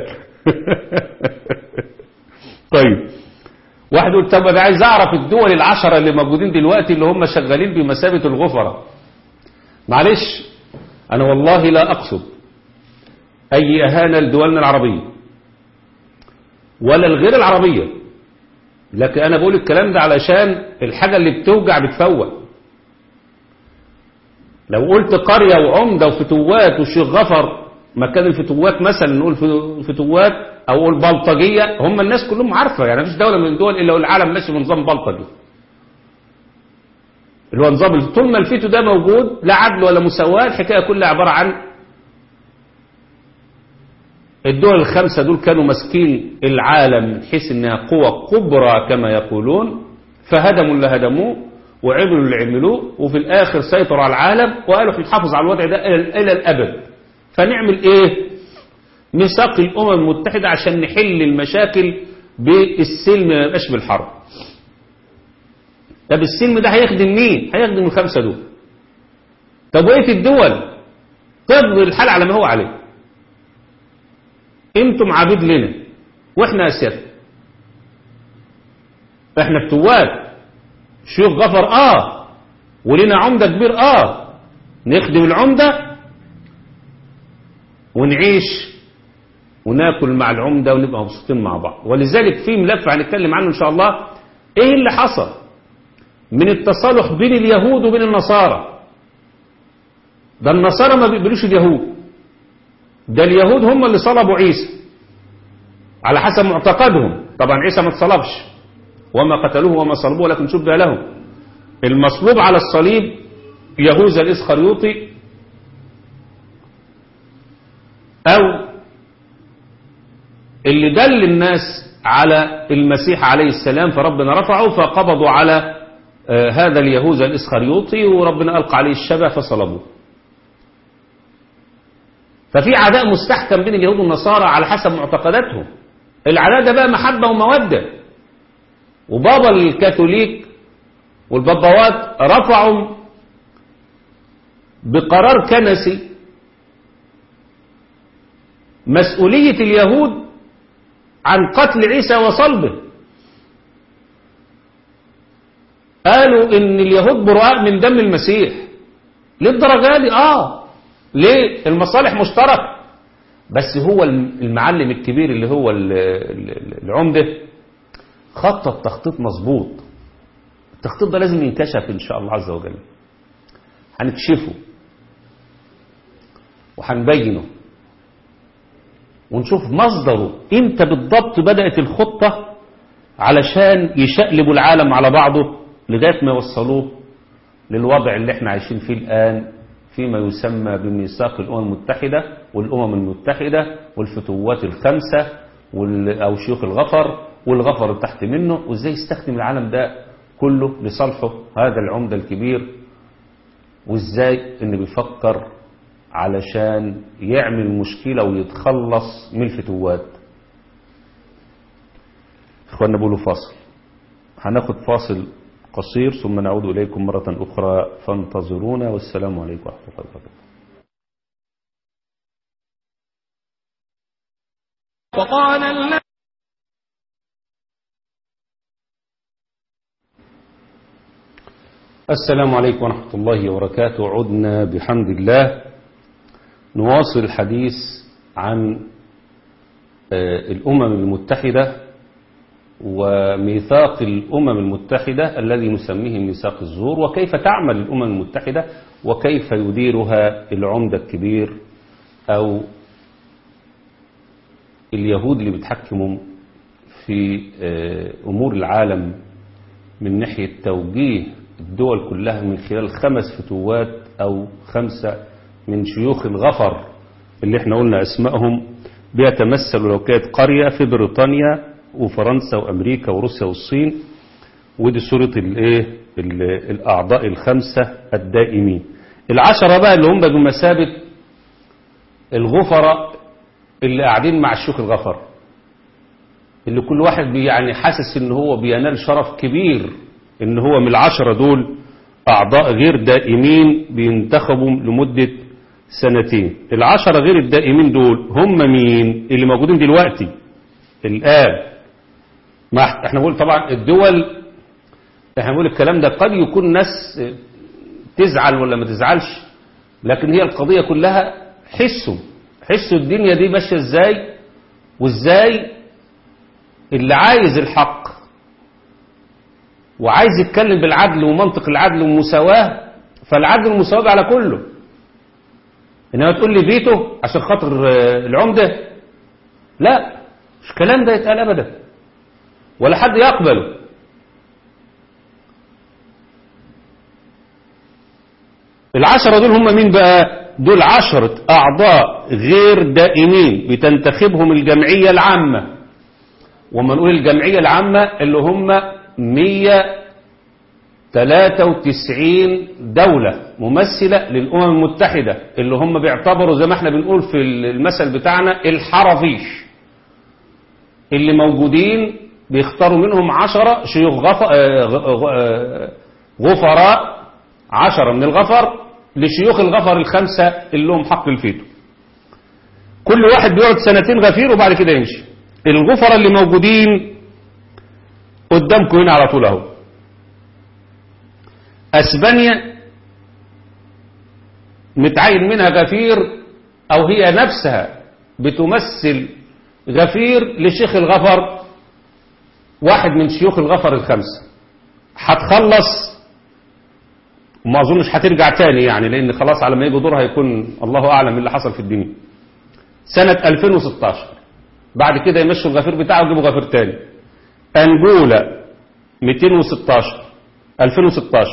طيب واحد يقول طب انا عايز اعرف الدول العشرة اللي موجودين دلوقتي اللي هم شغالين بمثابة الغفرة معلش انا والله لا اقصد اي اهانة لدولنا العربية ولا الغير العربية لكن انا بقول الكلام ده علشان الحاجة اللي بتوجع بتفوق لو قلت قرية وعمدة وفتوات وشيخ غفر مكان الفتوات مثلا نقول فتوات او اقول بلطجية هم الناس كلهم عارفة يعني مفيش دولة من الدول الا والعالم ماشي بنظام بلطجي اللي هو نظام طول ما الفيتو ده موجود لا عدل ولا مساواة الحكاية كلها عبارة عن الدول الخمسة دول كانوا ماسكين العالم من حيث انها قوة كبرى كما يقولون فهدموا اللي هدموه وعملوا اللي عملوه وفي الاخر سيطروا على العالم وقالوا نحافظ على الوضع ده الى الابد فنعمل ايه ميثاق الامم المتحدة عشان نحل المشاكل بالسلم ما يبقاش بالحرب طب السلم ده هيخدم مين هيخدم الخمسة دول طب وقت الدول تفضل الحال على ما هو عليه انتم عبيد لنا واحنا اسياد احنا فتوات شيوخ غفر اه ولنا عمدة كبير اه نخدم العمدة ونعيش وناكل مع العمدة ونبقى مبسوطين مع بعض ولذلك في ملف هنتكلم عنه ان شاء الله ايه اللي حصل من التصالح بين اليهود وبين النصارى ده النصارى ما بيقبلوش اليهود ده اليهود هم اللي صلبوا عيسى على حسب معتقدهم طبعا عيسى ما اتصلبش وما قتلوه وما صلبوه لكن شبه لهم المصلوب على الصليب يهوذا الاسخريوطي او اللي دل الناس على المسيح عليه السلام فربنا رفعه فقبضوا على آه هذا اليهوذا الاسخريوطي وربنا ألقى عليه الشبه فصلبوه ففي عداء مستحكم بين اليهود والنصارى على حسب معتقداتهم العداء ده بقى محبة ومودة وبابا الكاثوليك والباباوات رفعوا بقرار كنسي مسؤولية اليهود عن قتل عيسى وصلبه قالوا ان اليهود براء من دم المسيح للدرجة دي اه ليه المصالح مشتركة بس هو المعلم الكبير اللي هو العمدة خطط تخطيط مظبوط التخطيط ده لازم ينكشف ان شاء الله عز وجل هنكشفه وهنبينه ونشوف مصدره امتى بالضبط بدأت الخطة علشان يشقلبوا العالم على بعضه لغاية ما يوصلوه للوضع اللي احنا عايشين فيه الآن فيما يسمى بميثاق الأمم المتحدة والأمم المتحدة والفتوات الخمسة أو شيوخ الغفر والغفر تحت منه وازاي يستخدم العالم ده كله لصالحه هذا العمدة الكبير وازاي ان بيفكر علشان يعمل مشكلة ويتخلص من الفتوات اخوانا بقولوا فاصل هناخد فاصل قصير ثم نعود إليكم مرة أخرى فانتظرونا والسلام عليكم ورحمة الله وبركاته وقال الذي السلام عليكم ورحمة الله وبركاته عدنا بحمد الله نواصل الحديث عن الأمم المتحدة وميثاق الأمم المتحدة الذي نسميه ميثاق الزور وكيف تعمل الأمم المتحدة وكيف يديرها العمدة الكبير أو اليهود اللي بيتحكموا في أمور العالم من ناحية توجيه الدول كلها من خلال خمس فتوات أو خمسة من شيوخ الغفر اللي احنا قلنا أسمائهم بيتمثلوا لو كانت قرية في بريطانيا وفرنسا وأمريكا وروسيا والصين ودي صورة الايه الأعضاء الخمسة الدائمين العشرة بقى اللي هم بمثابة الغفرة اللي قاعدين مع الشيوخ الغفر اللي كل واحد بي يعني حاسس ان هو بينال شرف كبير ان هو من العشرة دول أعضاء غير دائمين بينتخبوا لمدة سنتين العشرة غير الدائمين دول هم مين اللي موجودين دلوقتي الآن ما احنا بنقول طبعا الدول احنا بنقول الكلام ده قد يكون ناس تزعل ولا ما تزعلش لكن هي القضية كلها حسوا حسوا الدنيا دي ماشية ازاي وازاي اللي عايز الحق وعايز يتكلم بالعدل ومنطق العدل والمساواة فالعدل والمساواة على كله انما تقول لي فيتو عشان خاطر العمدة لا مش الكلام ده يتقال ابدا ولا حد يقبله العشرة دول هم مين بقى دول عشرة أعضاء غير دائمين بتنتخبهم الجمعية العامة وما نقول الجمعية العامة اللي هم 193 دولة ممثلة للأمم المتحدة اللي هم بيعتبروا زي ما احنا بنقول في المثل بتاعنا الحرافيش اللي موجودين بيختاروا منهم عشرة شيوخ غف... غفراء عشرة من الغفر لشيوخ الغفر الخمسة اللي لهم حق الفيتو كل واحد بيقعد سنتين غفير وبعد كده يمشي الغفرة اللي موجودين قدامكم هنا على طول اهو اسبانيا متعين منها غفير او هي نفسها بتمثل غفير لشيخ الغفر واحد من شيوخ الغفر الخمسة هتخلص وما اظنش هترجع تاني يعني لان خلاص على ما يجي دورها هيكون الله اعلم اللي حصل في الدنيا سنة 2016 بعد كده يمشوا الغفير بتاعه ويجيبوا غفير تاني انجولا 216 2016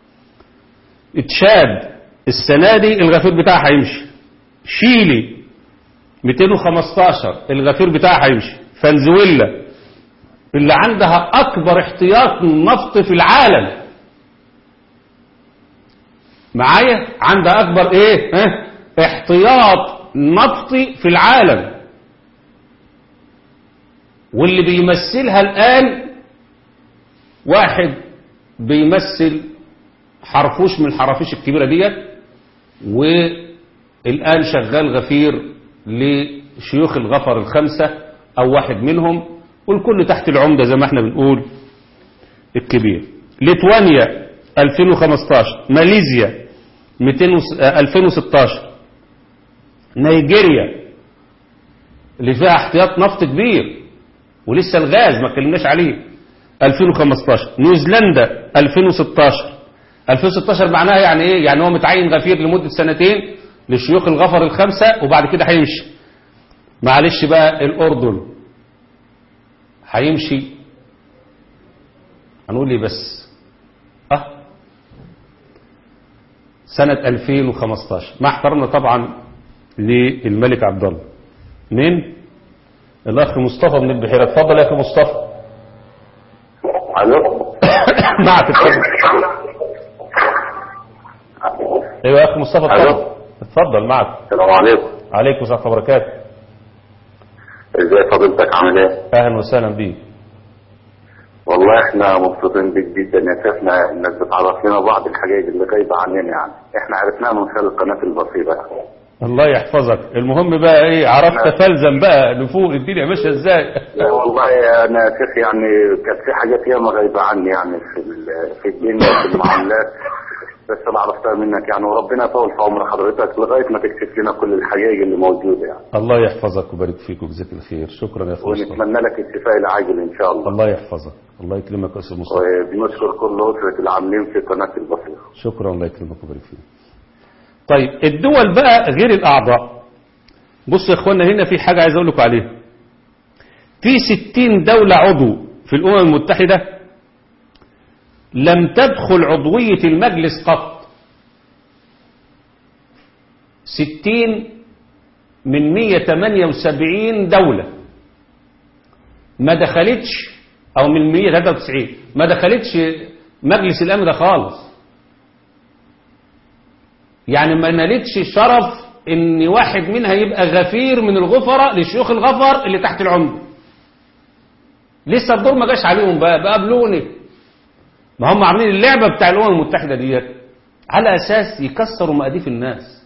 اتشاد السنة دي الغفير بتاعها هيمشي شيلي 215 الغفير بتاعها هيمشي فنزويلا اللي عندها اكبر احتياط نفط في العالم معايا عندها اكبر ايه اه؟ احتياط نفطي في العالم واللي بيمثلها الآن واحد بيمثل حرفوش من الحرافيش الكبيرة ديت والآن شغال غفير لشيوخ الغفر الخمسة أو واحد منهم والكل تحت العمدة زي ما احنا بنقول الكبير ليتوانيا 2015 ماليزيا 2016 نيجيريا اللي فيها احتياط نفط كبير ولسه الغاز ما اتكلمناش عليه 2015 نيوزيلندا 2016 2016 معناها يعني ايه يعني هو متعين غفير لمدة سنتين للشيوخ الغفر الخمسة وبعد كده هيمشي معلش بقى الأردن هيمشي هنقول لي بس اه سنة 2015 مع احترامنا طبعا للملك عبد الله مين الاخ مصطفى من البحيرة اتفضل يا اخي مصطفى الو معك اتفضل ايوه يا اخي مصطفى اتفضل ألو. اتفضل معك السلام عليكم عليكم السلام ورحمه الله وبركاته ازاي فضيلتك عامل ايه اهلا وسهلا بيك والله احنا مبسوطين بيك جدا يا شيخنا انك بتعرف لنا بعض الحقائق اللي غايبه عننا يعني احنا عرفناها من خلال القناه البصيره يعني. الله يحفظك المهم بقى ايه عرفت فلزم بقى لفوق الدنيا ماشيه ازاي لا والله انا يا شيخ يعني كانت في حاجات ياما غايبه عني يعني في ال- في الدنيا وفي المعاملات بس انا عرفتها منك يعني وربنا يطول في عمر حضرتك لغايه ما تكشف لنا كل الحقائق اللي موجوده يعني الله يحفظك ويبارك فيك ويجزاك الخير شكرا يا اخي مصطفى ونتمنى لك الشفاء العاجل ان شاء الله الله يحفظك الله يكرمك يا استاذ مصطفى وبنشكر كل اسره العاملين في قناه البصيره شكرا الله يكرمك ويبارك فيك طيب الدول بقى غير الاعضاء بصوا يا اخوانا هنا في حاجه عايز اقول لكم عليها في 60 دوله عضو في الامم المتحده لم تدخل عضويه المجلس قط 60 من 178 دولة ما دخلتش او من 193 ما دخلتش مجلس الامن ده خالص يعني ما نالتش شرف ان واحد منها يبقى غفير من الغفرة لشيوخ الغفر اللي تحت العمدة لسه الدور ما جاش عليهم بقى بقابلوني ما هم عاملين اللعبة بتاع الامم المتحدة ديت على اساس يكسروا مقاديف الناس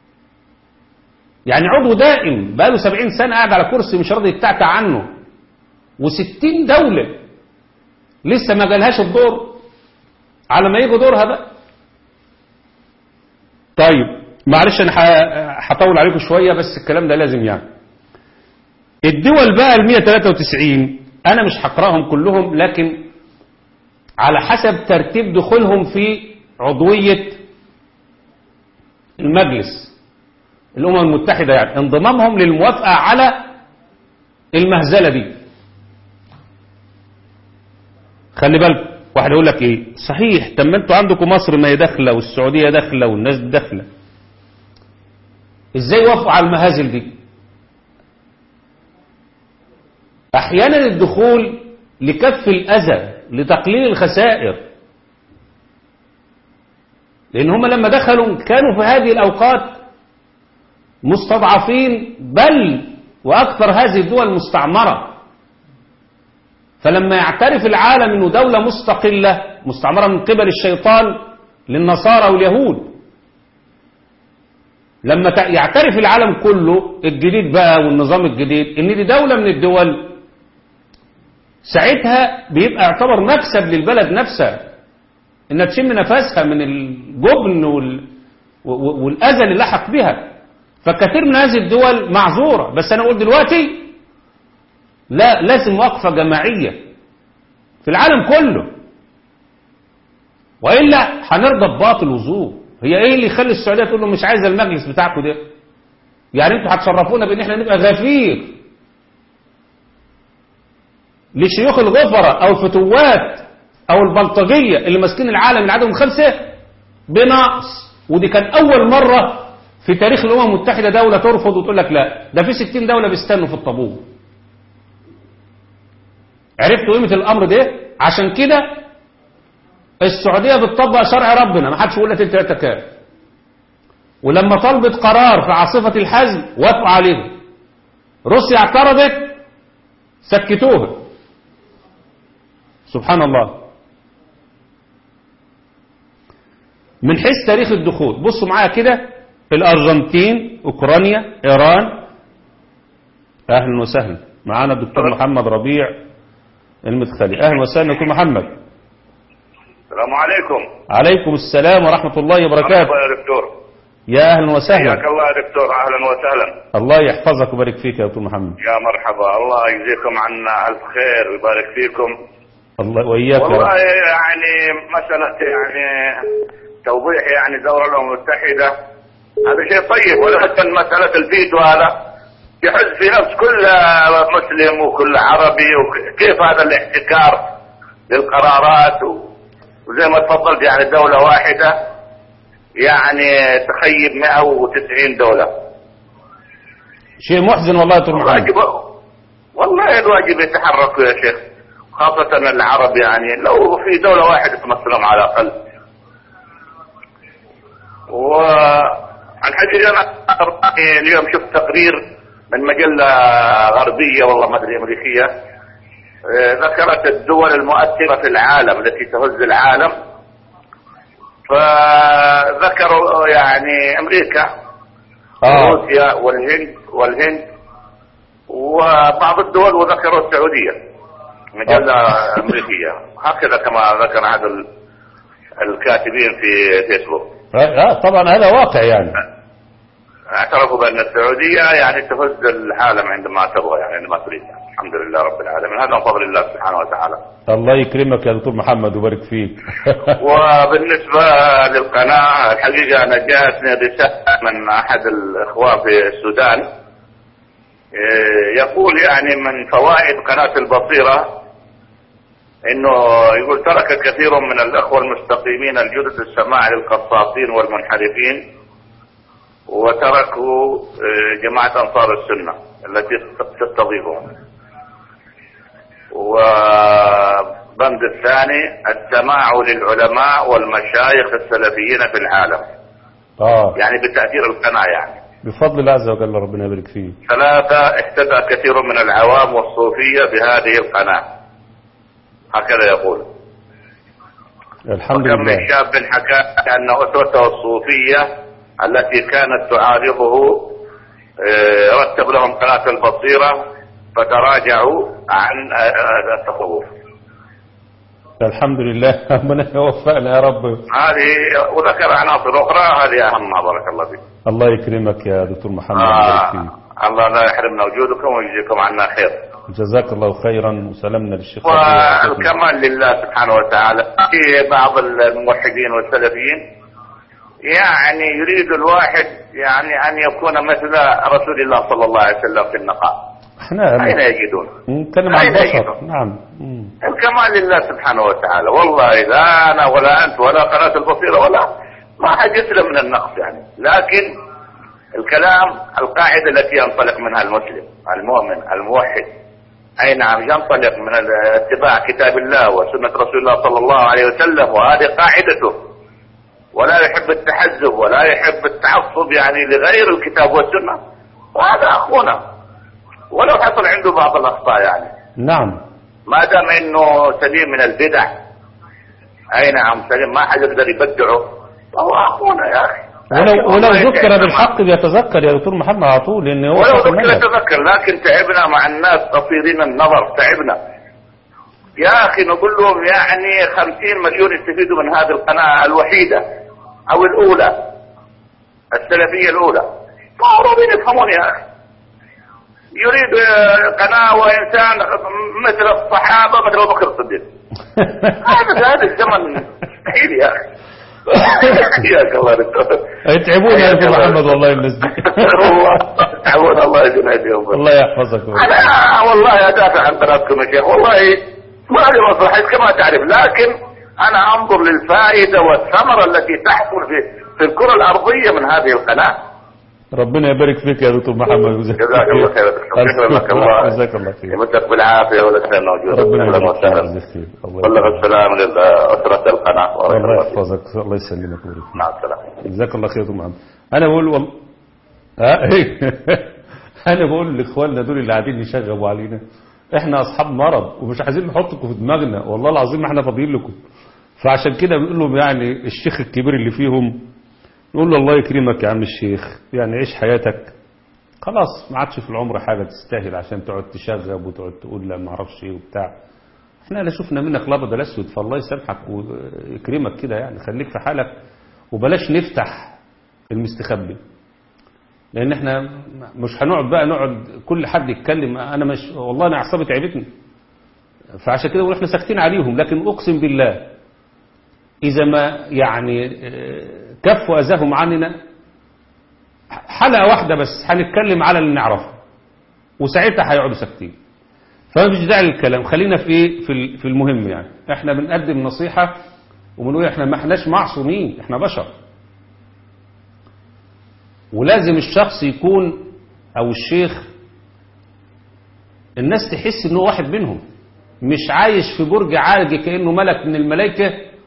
يعني عضو دائم بقاله سبعين سنة قاعد على كرسي مش راضي يتعتع عنه وستين دولة لسه ما جالهاش الدور على ما يجي دورها بقى طيب معلش انا ح- هطول عليكم شوية بس الكلام ده لازم يعني الدول بقى ال 193 انا مش هقراهم كلهم لكن على حسب ترتيب دخولهم في عضوية المجلس الأمم المتحدة يعني انضمامهم للموافقة على المهزلة دي خلي بالك واحد يقول لك ايه صحيح طب ما انتوا عندكم مصر ما هي داخله والسعوديه داخله والناس دي داخله ازاي وافقوا على المهازل دي احيانا الدخول لكف الاذى لتقليل الخسائر لان هم لما دخلوا كانوا في هذه الاوقات مستضعفين بل واكثر هذه الدول مستعمره فلما يعترف العالم انه دولة مستقلة مستعمرة من قبل الشيطان للنصارى واليهود لما ت- يعترف العالم كله الجديد بقى والنظام الجديد ان دي دولة من الدول ساعتها بيبقى يعتبر مكسب للبلد نفسها انها تشم نفسها من الجبن وال... و- و- والاذى اللي لحق بها فكثير من هذه الدول معذورة بس انا اقول دلوقتي لا لازم وقفة جماعية في العالم كله وإلا هنرضى بباطل وزور هي ايه اللي يخلي السعودية تقول له مش عايزة المجلس بتاعكم ده يعني انتوا هتشرفونا بان احنا نبقى غفير لشيوخ الغفرة او الفتوات او البلطجية اللي ماسكين العالم اللي عددهم خمسة بنقص ودي كان اول مرة في تاريخ الامم المتحدة دولة ترفض وتقول لك لا ده في ستين دولة بيستنوا في الطابور عرفتوا قيمة الأمر ده عشان كده السعودية بتطبق شرع ربنا ما حدش يقول لك انت لا تكاد ولما طلبت قرار في عاصفة الحزم وافقوا عليه روسيا اعترضت سكتوها سبحان الله من حيث تاريخ الدخول بصوا معايا كده الأرجنتين أوكرانيا إيران أهلا وسهلا معانا الدكتور محمد ربيع المدخلي أهلا وسهلا دكتور محمد السلام عليكم عليكم السلام ورحمة الله وبركاته مرحبا يا دكتور يا أهلا وسهلا حياك الله يا دكتور اهلا وسهلا الله يحفظك ويبارك فيك يا دكتور محمد يا مرحبا الله يجزيكم عنا الف خير ويبارك فيكم الله وإياك يا والله رب يعني مسألة يعني توضيح يعني الدولة الأمم المتحدة هذا شيء طيب ولكن مسألة الفيتو هذا يحز في نفس كل مسلم وكل عربي وكيف هذا الاحتكار للقرارات و- وزي ما تفضلت يعني دولة واحدة يعني تخيب 190 دولة شيء محزن والله يا دكتور محمد واجب والله الواجب يتحركوا يا شيخ خاصة العرب يعني لو في دولة واحدة تمثلهم على الأقل والحقيقة أنا اليوم شفت تقرير من مجلة غربية والله ما أدري أمريكية آه، ذكرت الدول المؤثرة في العالم التي تهز العالم فذكروا يعني أمريكا آه روسيا والهند والهند وبعض الدول وذكروا السعودية مجلة أمريكية هكذا كما ذكر هذا ال- الكاتبين في فيسبوك آه طبعا هذا واقع يعني اعترفوا بأن السعودية يعني تهز العالم عندما تبغى يعني عندما تريد الحمد لله رب العالمين هذا من فضل الله سبحانه وتعالى الله يكرمك يا دكتور محمد ويبارك فيك وبالنسبة للقناة الحقيقة أنا جاءتني رسالة من أحد الإخوة في السودان إيه، يقول يعني من فوائد قناة البصيرة انه يقول ترك كثير من الاخوة المستقيمين الجدد السماع للقصاصين والمنحرفين وتركوا إيه، جماعة انصار السنة التي تستضيفهم وبند الثاني السماع للعلماء والمشايخ السلفيين في العالم اه يعني بتأثير القناة يعني بفضل الله عز وجل ربنا يبارك فيك ثلاثة اهتدى كثير من العوام والصوفية بهذه القناة هكذا يقول الحمد وكم من لله شاب حكى أن أسرته الصوفية التي كانت تعارضه آه، رتب لهم قناة البصيرة فتراجعوا عن آه، آه، التصوف الحمد لله ربنا يوفقنا يا رب هذه وذكر عناصر أخرى هذه أهمها بارك الله فيك الله يكرمك يا دكتور محمد ويبارك فيك آه الله لا يحرمنا وجودكم ويجزيكم عنا خير جزاك الله خيرا وسلمنا للشيخ ربيع. والكمال لله سبحانه وتعالى في بعض الموحدين والسلفيين يعني يريد الواحد يعني أن يكون مثل رسول الله صلى الله عليه وسلم في النقاء احنا أين يجدون نتكلم عن أين البشر يجدون؟ نعم مم. الكمال لله سبحانه وتعالى والله لا أنا ولا أنت ولا قناة البصيرة ولا ما حد يسلم من النقص يعني لكن الكلام القاعدة التي ينطلق منها المسلم المؤمن الموحد أي نعم ينطلق من اتباع كتاب الله وسنة رسول الله صلى الله عليه وسلم وهذه قاعدته ولا يحب التحزب ولا يحب التعصب يعني لغير الكتاب والسنة وهذا أخونا ولو حصل عنده بعض الأخطاء يعني نعم ما دام انه سليم من البدع اي نعم سليم ما حد يقدر يبدعه فهو اخونا يا اخي لكن ولو ولو والله ذكر تعبنا بالحق بيتذكر يا دكتور محمد على طول لان هو ولو شيخ ذكر المنهج. تذكر لكن تعبنا مع الناس قصيرين النظر تعبنا يا اخي نقول لهم يعني خمسين مليون يستفيدوا من هذه القناة الوحيدة او الاولى السلفية الاولى ما هو راضين يفهمون يا اخي يريد آه، قناة وانسان مثل الصحابة مثل ابو بكر الصديق هذا هذا الزمن مستحيل يا اخي حياك الله دكتور يتعبون يا دكتور محمد والله الناس دي والله تعبون الله يجزيهم ايديهم الله يحفظك ويبارك فيك. انا والله ادافع عن قناتكم يا شيخ والله ما لي مصلحه كما تعرف لكن انا انظر للفائده والثمره التي تحصل في في الكره الارضيه من هذه القناه ربنا يبارك فيك يا دكتور محمد جزاك الله خير يا دكتور. شكرا لك الله جزاك الله خير يمدك بالعافيه والاسلام موجود ربنا اهلا يبارك فيك وسهلا ويجزيك خير الله بلغ يبارك السلام لاسره القناه الله ورحمه الله يحفظك الله يسلمك ويبارك فيك. مع السلامه جزاك الله خير يا دكتور محمد انا بقول والله ها إيه؟ انا بقول لاخواننا دول اللي قاعدين يشغبوا علينا احنا اصحاب مرض ومش عايزين نحطكم في دماغنا والله العظيم ما احنا فاضيين لكم فعشان كده بنقول لهم يعني الشيخ الكبير اللي فيهم نقول له الله يكرمك يا عم الشيخ يعني عيش حياتك خلاص ما عادش في العمر حاجة تستاهل عشان تقعد تشغب وتقعد تقول لا ما اعرفش ايه وبتاع احنا لا شفنا منك الابيض ولا الاسود فالله يسامحك ويكرمك كده يعني خليك في حالك وبلاش نفتح المستخبي لان احنا مش هنقعد بقى نقعد كل حد يتكلم انا مش والله انا اعصابي تعبتني فعشان كده بقول احنا ساكتين عليهم لكن اقسم بالله اذا ما يعني اه، كفوا اذاهم عننا حلقه واحده بس هنتكلم على اللي نعرفه وساعتها هيقعدوا ساكتين فمفيش داعي للكلام خلينا في ايه في ال- في المهم يعني احنا بنقدم نصيحه وبنقول احنا ما احناش معصومين احنا بشر ولازم الشخص يكون او الشيخ الناس تحس انه واحد منهم مش عايش في برج عالي كانه ملك من الملائكه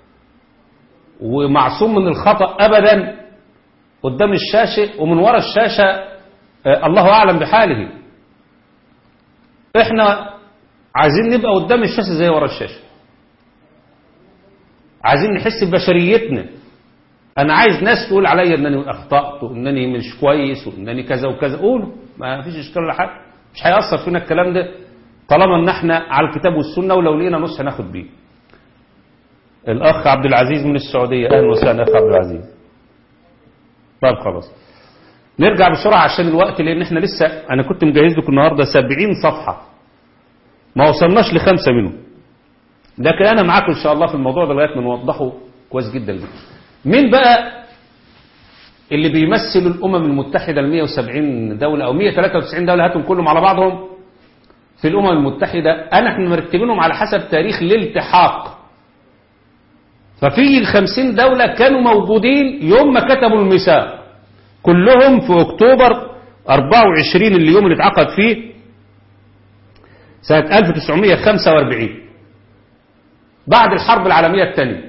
ومعصوم من الخطا ابدا قدام الشاشه ومن ورا الشاشه آه، الله اعلم بحاله احنا عايزين نبقى قدام الشاشه زي ورا الشاشه عايزين نحس ببشريتنا انا عايز ناس تقول عليا انني اخطات وانني مش كويس وانني كذا وكذا قولوا ما فيش اشكال ولا حاجه مش هيأثر فينا الكلام ده طالما ان احنا على الكتاب والسنه ولو لقينا نص هناخد بيه الاخ عبد العزيز من السعوديه اهلا وسهلا اخ عبد العزيز طيب خلاص نرجع بسرعه عشان الوقت لان احنا لسه انا كنت مجهز لكم النهارده 70 صفحه ما وصلناش لخمسه منهم لكن انا معاكم ان شاء الله في الموضوع ده لغايه ما نوضحه كويس جدا جدا مين بقى اللي بيمثلوا الامم المتحده ال 170 دوله او 193 دوله هاتهم كلهم على بعضهم في الامم المتحده انا احنا مرتبينهم على حسب تاريخ الالتحاق ففي ال 50 دوله كانوا موجودين يوم ما كتبوا الميثاق كلهم في اكتوبر 24 اليوم اللي اتعقد فيه سنه 1945 بعد الحرب العالميه الثانيه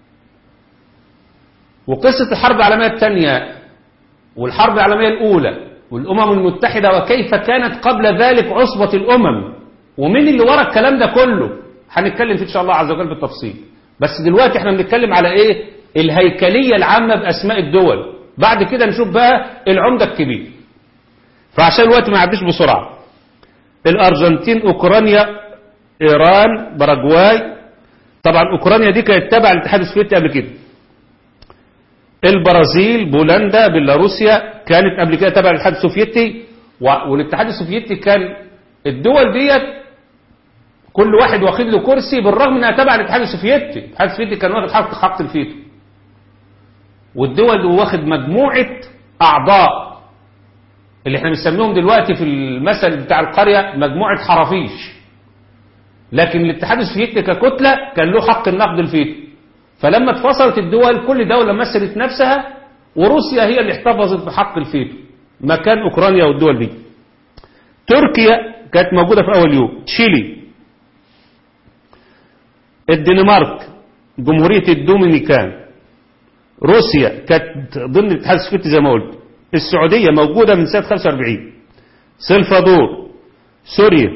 وقصة الحرب العالمية الثانية والحرب العالمية الأولى والأمم المتحدة وكيف كانت قبل ذلك عصبة الأمم ومين اللي ورا الكلام ده كله هنتكلم فيه إن شاء الله عز وجل بالتفصيل بس دلوقتي احنا بنتكلم على ايه الهيكلية العامة بأسماء الدول بعد كده نشوف بقى العمدة الكبير فعشان الوقت ما يعديش بسرعة الأرجنتين أوكرانيا إيران باراجواي طبعا أوكرانيا دي كانت تابعة للاتحاد السوفيتي قبل كده البرازيل بولندا بيلاروسيا كانت قبل كده تبع الاتحاد السوفيتي و- والاتحاد السوفيتي كان الدول ديت كل واحد واخد له كرسي بالرغم انها تبع الاتحاد السوفيتي الاتحاد السوفيتي كان واخد حق خط الفيتو والدول واخد مجموعة اعضاء اللي احنا بنسميهم دلوقتي في المثل بتاع القرية مجموعة حرافيش لكن الاتحاد السوفيتي ككتلة كان له حق النقد الفيتو فلما اتفصلت الدول كل دولة مثلت نفسها وروسيا هي اللي احتفظت بحق الفيتو مكان أوكرانيا والدول دي تركيا كانت موجودة في أول يوم تشيلي الدنمارك جمهورية الدومينيكان روسيا كانت ضمن الاتحاد السوفيتي زي ما قلت السعودية موجودة من سنة 45 سلفادور سوريا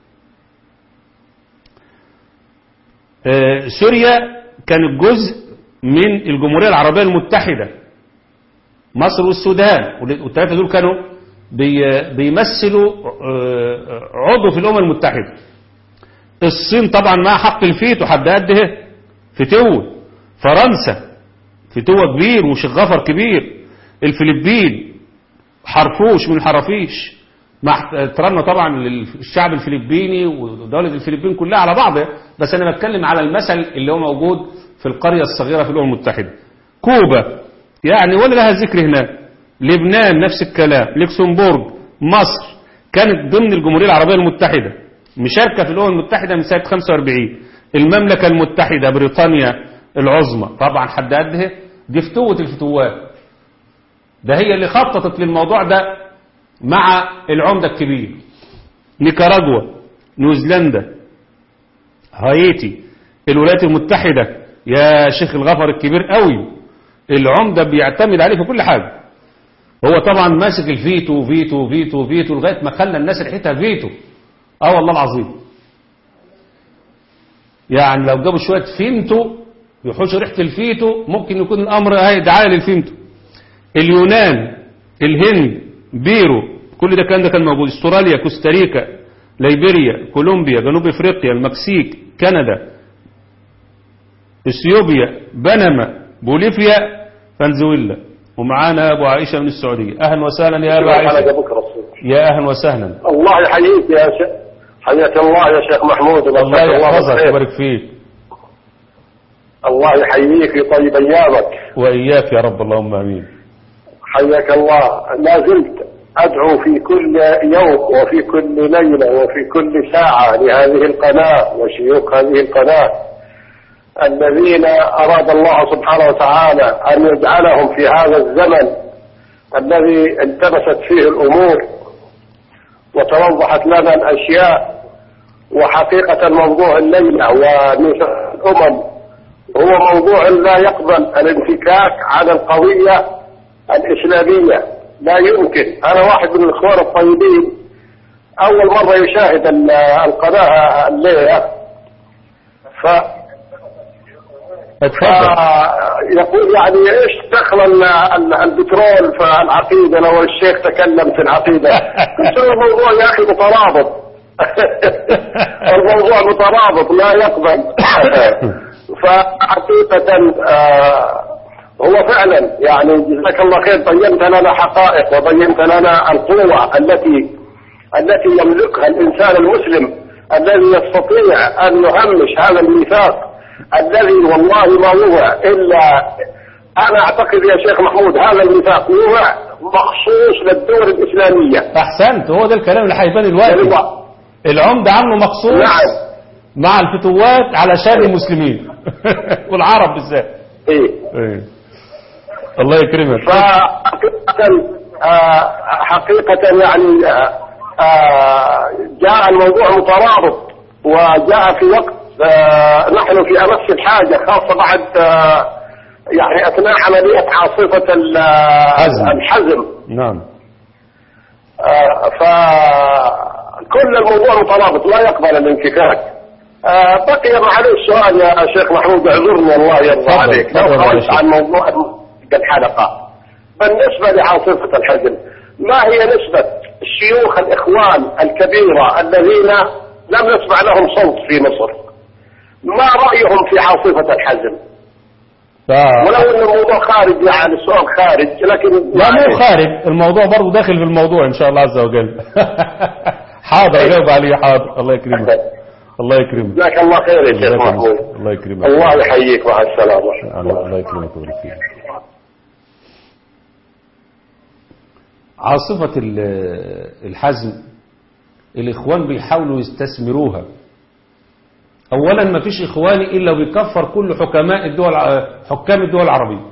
آه، سوريا كانت جزء من الجمهورية العربية المتحدة مصر والسودان والثلاثة دول كانوا بي- بيمثلوا آه، عضو في الأمم المتحدة الصين طبعا معها حق الفيتو حد قده فتوة فرنسا فتوة كبير وشغفر كبير الفلبين حرفوش من حرفيش مع احترامنا طبعا للشعب الفلبيني ودولة الفلبين كلها على بعضها بس انا بتكلم على المثل اللي هو موجود في القرية الصغيرة في الامم المتحدة كوبا يعني ولا لها ذكر هناك لبنان نفس الكلام لوكسمبورغ مصر كانت ضمن الجمهورية العربية المتحدة مشاركة في الامم المتحدة من سنة 45 المملكة المتحدة بريطانيا العظمى طبعا حد قدها دي فتوة الفتوات ده هي اللي خططت للموضوع ده مع العمدة الكبير نيكاراجوا نيوزيلندا هايتي الولايات المتحدة يا شيخ الغفر الكبير قوي العمدة بيعتمد عليه في كل حاجة هو طبعا ماسك الفيتو فيتو فيتو فيتو لغايه ما خلى الناس ريحتها فيتو اه والله العظيم يعني لو جابوا شويه فيمتو يحوشوا ريحه الفيتو ممكن يكون الامر هاي دعايه للفيمتو اليونان الهند بيرو كل ده كان ده كان موجود استراليا كوستاريكا ليبيريا كولومبيا جنوب افريقيا المكسيك كندا اثيوبيا بنما بوليفيا فنزويلا ومعانا ابو عائشه من السعوديه اهلا وسهلا يا ابو حلقة عائشه بكرة الصبح يا اهلا وسهلا الله يحييك يا شيخ حياك الله يا شيخ محمود الله وبارك الله يحفظك بالخير. ويبارك فيك الله يحييك ويطيب ايامك واياك يا رب اللهم امين حياك الله ما زلت ادعو في كل يوم وفي كل ليله وفي كل ساعه لهذه القناه وشيوخ هذه القناه الذين اراد الله سبحانه وتعالى ان يجعلهم في هذا الزمن الذي التبست فيه الامور وتوضحت لنا الاشياء وحقيقه موضوع الليله ونساء الامم هو موضوع لا يقبل الانفكاك عن القضيه الاسلاميه لا يمكن انا واحد من الاخوان الطيبين اول مره يشاهد ال- القناه الليله ف اتفضل يقول يعني ايش دخل ال- ال- البترول في العقيده لو الشيخ تكلم في العقيده قلت له الموضوع يا اخي مترابط الموضوع مترابط لا يقبل فحقيقه آه، هو فعلا يعني جزاك الله خير بينت لنا حقائق وبينت لنا القوه التي التي يملكها الانسان المسلم الذي يستطيع ان يهمش هذا الميثاق الذي والله ما وضع الا انا اعتقد يا شيخ محمود هذا الميثاق وضع مخصوص للدول الاسلاميه احسنت هو ده الكلام اللي هيبان دلوقتي يعني العمده عامله مخصوص نعم مع الفتوات علشان المسلمين والعرب بالذات ايه إيه. الله يكرمك فحقيقة آه، حقيقة يعني آه، آه، جاء الموضوع مترابط وجاء في وقت آه، نحن في أمس الحاجة خاصة بعد آه، يعني أثناء عملية عاصفة ال- حزم. الحزم نعم آه، فكل الموضوع مترابط لا يقبل الانفكاك آه، بقي معلش سؤال يا شيخ محمود اعذرني الله يرضى تفضل، عليك تفضل لو يا خرجت شيخ. عن موضوع الحلقة بالنسبة لعاصفة الحزم ما هي نسبة شيوخ الإخوان الكبيرة الذين لم نسمع لهم صوت في مصر ما رأيهم في عاصفة الحزم ف... ولو أن الموضوع خارج يعني السؤال خارج لكن لا مو خارج الموضوع برضه داخل في الموضوع ان شاء الله عز وجل حاضر جاوب عليه حاضر الله يكرمك الله يكرمك جزاك الله خير يا شيخ الله محمود يكرمك الله يكرمك الله يحييك مع السلامة الله الله يكرمك ويبارك فيك عاصفة ال- الحزم الإخوان بيحاولوا يستثمروها أولا ما فيش إخواني إلا بيكفر كل حكماء الدول حكام الدول العربية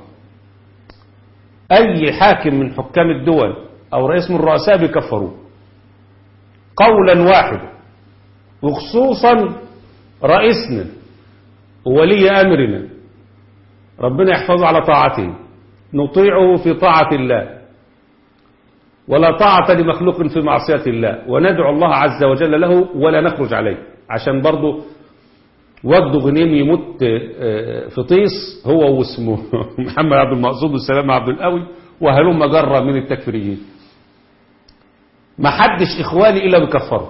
أي حاكم من حكام الدول أو رئيس من الرؤساء بيكفروه قولا واحدا وخصوصا رئيسنا وولي أمرنا ربنا يحفظه على طاعته نطيعه في طاعة الله ولا طاعة لمخلوق في معصية الله وندعو الله عز وجل له ولا نخرج عليه عشان برضه وجده غنيم يموت آه، في طيس هو واسمه محمد عبد المقصود والسلام عبد القوي وهلم جرة من التكفيريين ما حدش إخواني إلا بكفره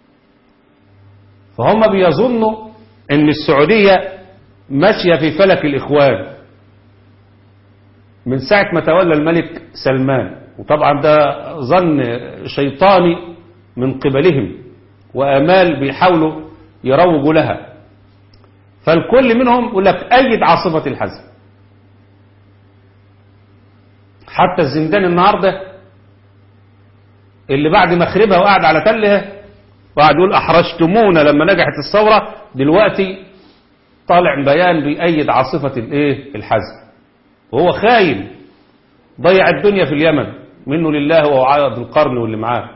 فهم بيظنوا ان السعودية ماشية في فلك الإخوان من ساعة ما تولى الملك سلمان وطبعا ده ظن شيطاني من قبلهم وآمال بيحاولوا يروجوا لها فالكل منهم يقول لك أيد عاصفة الحزم حتى الزندان النهاردة اللي بعد ما خربها وقعد على تلها وقعد يقول أحرجتمونا لما نجحت الثورة دلوقتي طالع بيان بيأيد عاصفة الايه الحزم وهو خاين ضيع الدنيا في اليمن منه لله وهو عائد القرن واللي معاه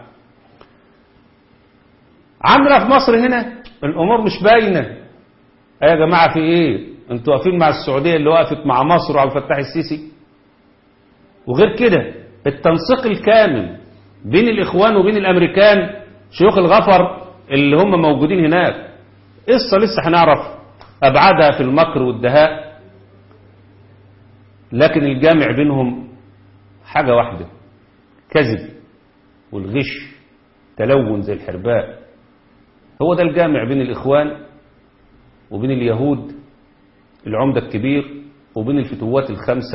عندنا في مصر هنا الامور مش باينه ايه يا جماعه في ايه انتوا واقفين مع السعوديه اللي وقفت مع مصر وعبد الفتاح السيسي وغير كده التنسيق الكامل بين الإخوان وبين الأمريكان شيوخ الغفر اللي هم موجودين هناك قصة لسه هنعرف أبعادها في المكر والدهاء لكن الجامع بينهم حاجة واحدة كذب والغش تلون زي الحرباء هو ده الجامع بين الإخوان وبين اليهود العمدة الكبير وبين الفتوات الخمسة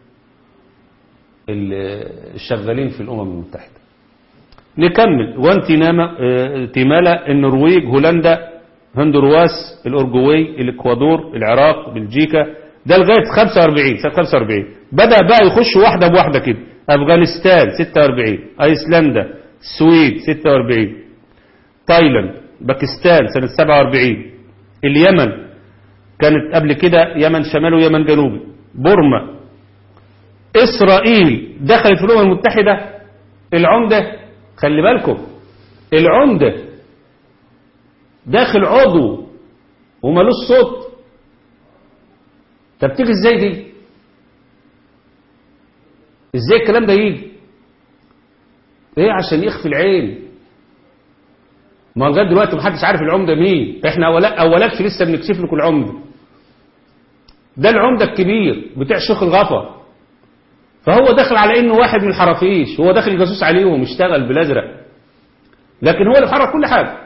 الشغالين في الأمم المتحدة نكمل وانتناما تيمالا النرويج هولندا هندرواس الأورجواي الإكوادور العراق بلجيكا ده لغاية 45 سنة 45 بدأ بقى يخش واحدة بواحدة كده أفغانستان 46 أيسلندا السويد 46 تايلاند باكستان سنة 47 اليمن كانت قبل كده يمن شمال ويمن جنوبي بورما إسرائيل دخلت في الأمم المتحدة العمدة خلي بالكم العمدة داخل عضو ومالوش صوت طب تيجي ازاي دي ازاي الكلام ده يجي ايه عشان يخفي العين ما لغايه دلوقتي محدش عارف العمده مين احنا اولا اولكش لسه بنكشف لكم العمده ده العمده الكبير بتاع شيخ الغفر فهو داخل على انه واحد من الحرافيش هو داخل جاسوس عليهم يشتغل بالازرق لكن هو اللي بيحرك كل حاجه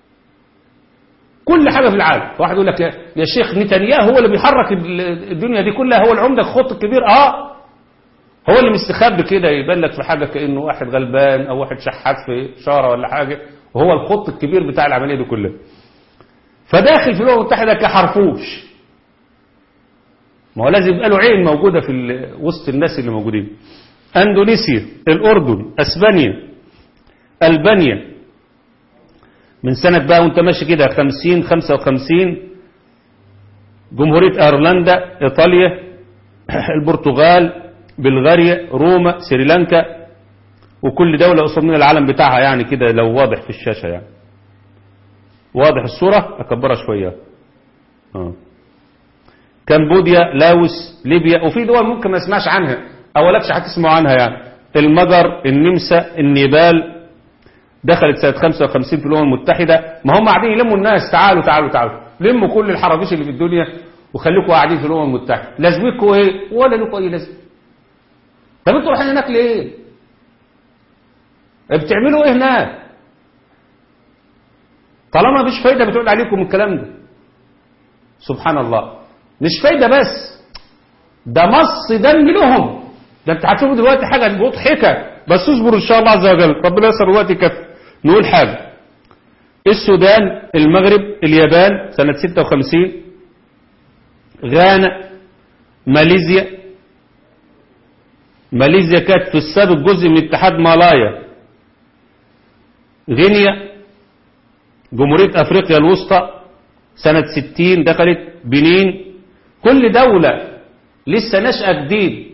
كل حاجه في العالم واحد يقول لك يا, يا شيخ نتنياهو هو اللي بيحرك الدنيا دي كلها هو العمده الخط الكبير اه هو اللي مستخبي كده يبان لك في حاجه كانه واحد غلبان او واحد شحات في اشاره ولا حاجه وهو الخط الكبير بتاع العمليه دي كلها فداخل في الامم المتحده كحرفوش ما هو لازم يبقى له عين موجوده في وسط الناس اللي موجودين اندونيسيا الاردن اسبانيا البانيا من سنة بقى وانت ماشي كده 50 55 جمهورية ايرلندا ايطاليا البرتغال بلغاريا روما سريلانكا وكل دولة قصاد من العالم بتاعها يعني كده لو واضح في الشاشة يعني واضح الصورة أكبرها شوية آه. كمبوديا لاوس ليبيا وفي دول ممكن ما اسمعش عنها أولكش هتسمعوا عنها يعني المجر النمسا النيبال دخلت سنة 55 في الأمم المتحدة ما هم قاعدين يلموا الناس تعالوا تعالوا تعالوا لموا كل الحرابيش اللي في الدنيا وخليكم قاعدين في الأمم المتحدة لازمكم ايه ولا لكم اي لازمه طب انتوا رايحين هناك ليه بتعملوا ايه هناك طالما مفيش فايدة بتقول عليكم الكلام ده سبحان الله مش فايدة بس ده مص دم لهم ده انت هتشوفوا دلوقتي حاجة مضحكة بس اصبروا ان شاء الله عز وجل ربنا يسر الوقت يكفي نقول حاجة السودان المغرب اليابان سنة 56 غانا ماليزيا ماليزيا كانت في السابق جزء من اتحاد مالايا غينيا جمهورية أفريقيا الوسطى سنة 60 دخلت بنين كل دولة لسه نشأة جديد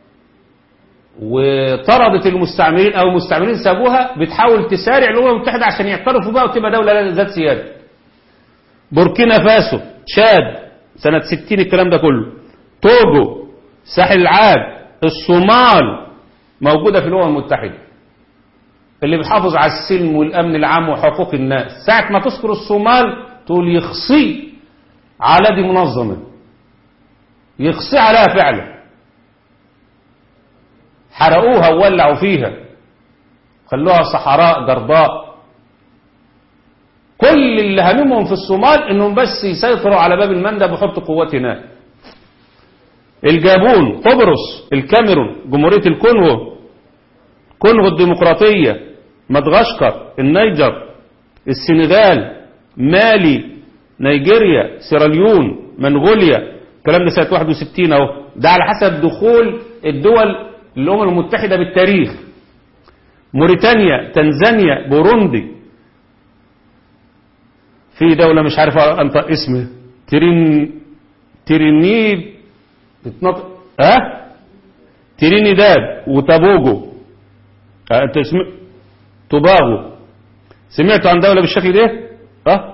وطردت المستعمرين أو المستعمرين سابوها بتحاول تسارع الأمم المتحدة عشان يعترفوا بقى وتبقى دولة ذات سيادة بوركينا فاسو تشاد سنة 60 الكلام ده كله توجو ساحل العاج الصومال موجودة في الأمم المتحدة اللي بيحافظ على السلم والأمن العام وحقوق الناس ساعة ما تذكر الصومال تقول يخصي على دي منظمة يخصي عليها فعلا حرقوها وولعوا فيها خلوها صحراء جرباء كل اللي هممهم في الصومال انهم بس يسيطروا على باب المندب ويحطوا قوات هناك الجابون قبرص الكاميرون جمهورية الكونغو كونغو الديمقراطية مدغشقر النيجر السنغال مالي نيجيريا سيراليون منغوليا الكلام ده سنة 61 اهو ده على حسب دخول الدول الأمم المتحدة بالتاريخ موريتانيا تنزانيا بوروندي في دولة مش عارف انطق اسمها ترين ترينيد بتنطق ها ترينيداد وتابوجو اه انت اسم توباغو سمعتوا عن دولة بالشكل ده اه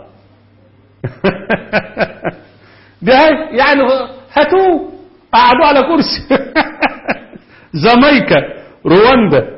ده يعني هاتوه قعدوا على كرسي جامايكا رواندا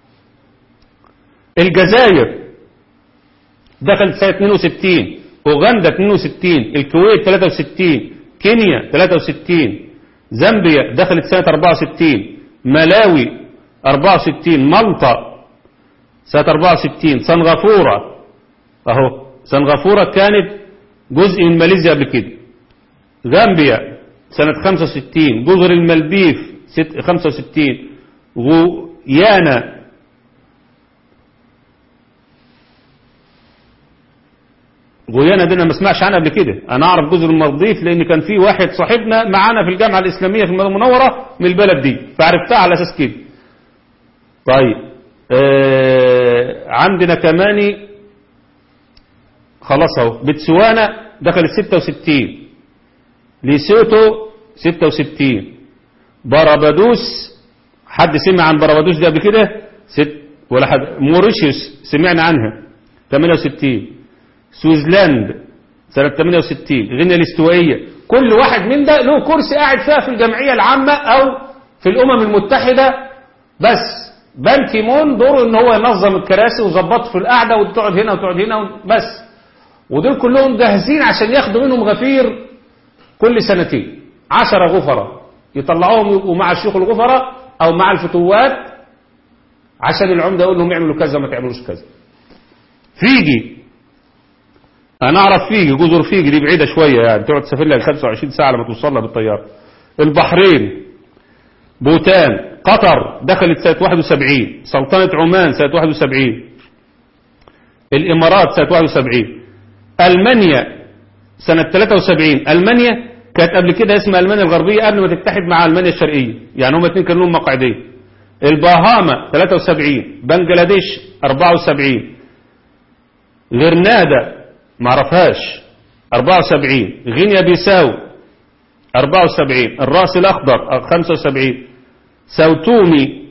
الجزائر دخلت سنة 62 أوغندا 62 الكويت 63 كينيا 63 زامبيا دخلت سنة 64 ملاوي 64 مالطا سنة 64 سنغافورة اهو سنغافورة كانت جزء من ماليزيا قبل كده غامبيا سنة 65 جزر المالديف ست- 65 غويانا غويانا دي انا ما اسمعش عنها قبل كده انا اعرف جزر المالديف لان كان في واحد صاحبنا معانا في الجامعه الاسلاميه في المدينه المنوره من البلد دي فعرفتها على اساس كده طيب آه عندنا كمان خلاص اهو بتسوانا دخلت 66 ليسوتو 66 بارابادوس حد سمع عن بارابادوس دي قبل كده ست ولا حد موريشيوس سمعنا عنها 68 سويسلاند سنة 68 غينيا الاستوائية كل واحد من ده له كرسي قاعد فيها في الجمعية العامة أو في الأمم المتحدة بس بان كيمون دوره ان هو ينظم الكراسي ويظبط في القعدة وتقعد هنا وتقعد هنا بس ودول كلهم جاهزين عشان ياخدوا منهم غفير كل سنتين عشرة غفرة يطلعوهم يبقوا مع الشيوخ الغفرة أو مع الفتوات عشان العمدة يقول لهم اعملوا كذا ما تعملوش كذا فيجي انا اعرف فيجي جزر فيجي دي بعيده شويه يعني تقعد تسافر لها 25 ساعه لما توصل لها بالطياره البحرين بوتان قطر دخلت سنه 71 سلطنه عمان سنه 71 الامارات سنه 71 المانيا سنه 73 المانيا كانت قبل كده اسمها المانيا الغربيه قبل ما تتحد مع المانيا الشرقيه يعني هما الاثنين كانوا لهم مقعدين الباهاما 73 بنجلاديش 74 غرناطة ما عرفهاش 74 غينيا بيساو 74 الراس الأخضر 75 ساوتومي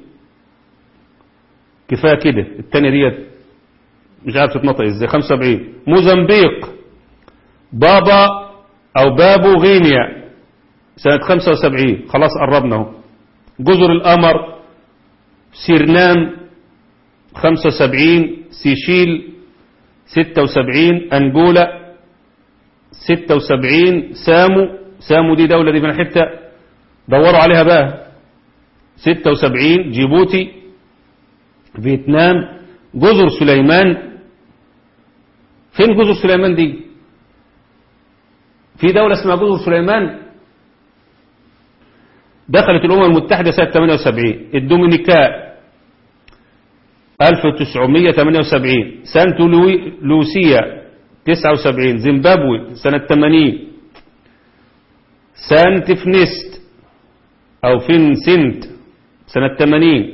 كفاية كده التانية ديت مش عارف تتنطق ازاي 75 موزمبيق بابا أو بابو غينيا سنة 75 خلاص قربنا اهو جزر القمر سيرنام 75 سيشيل 76 أنجولا 76 سامو سامو دي دولة دي من حتة دوروا عليها بقى 76 جيبوتي فيتنام جزر سليمان فين جزر سليمان دي في دولة اسمها جزر سليمان دخلت الأمم المتحدة سنة 78 الدومينيكا 1978 سانتو لوي لوسيا 79 زيمبابوي سنة 80 سانت فنست أو فينسنت سنة 80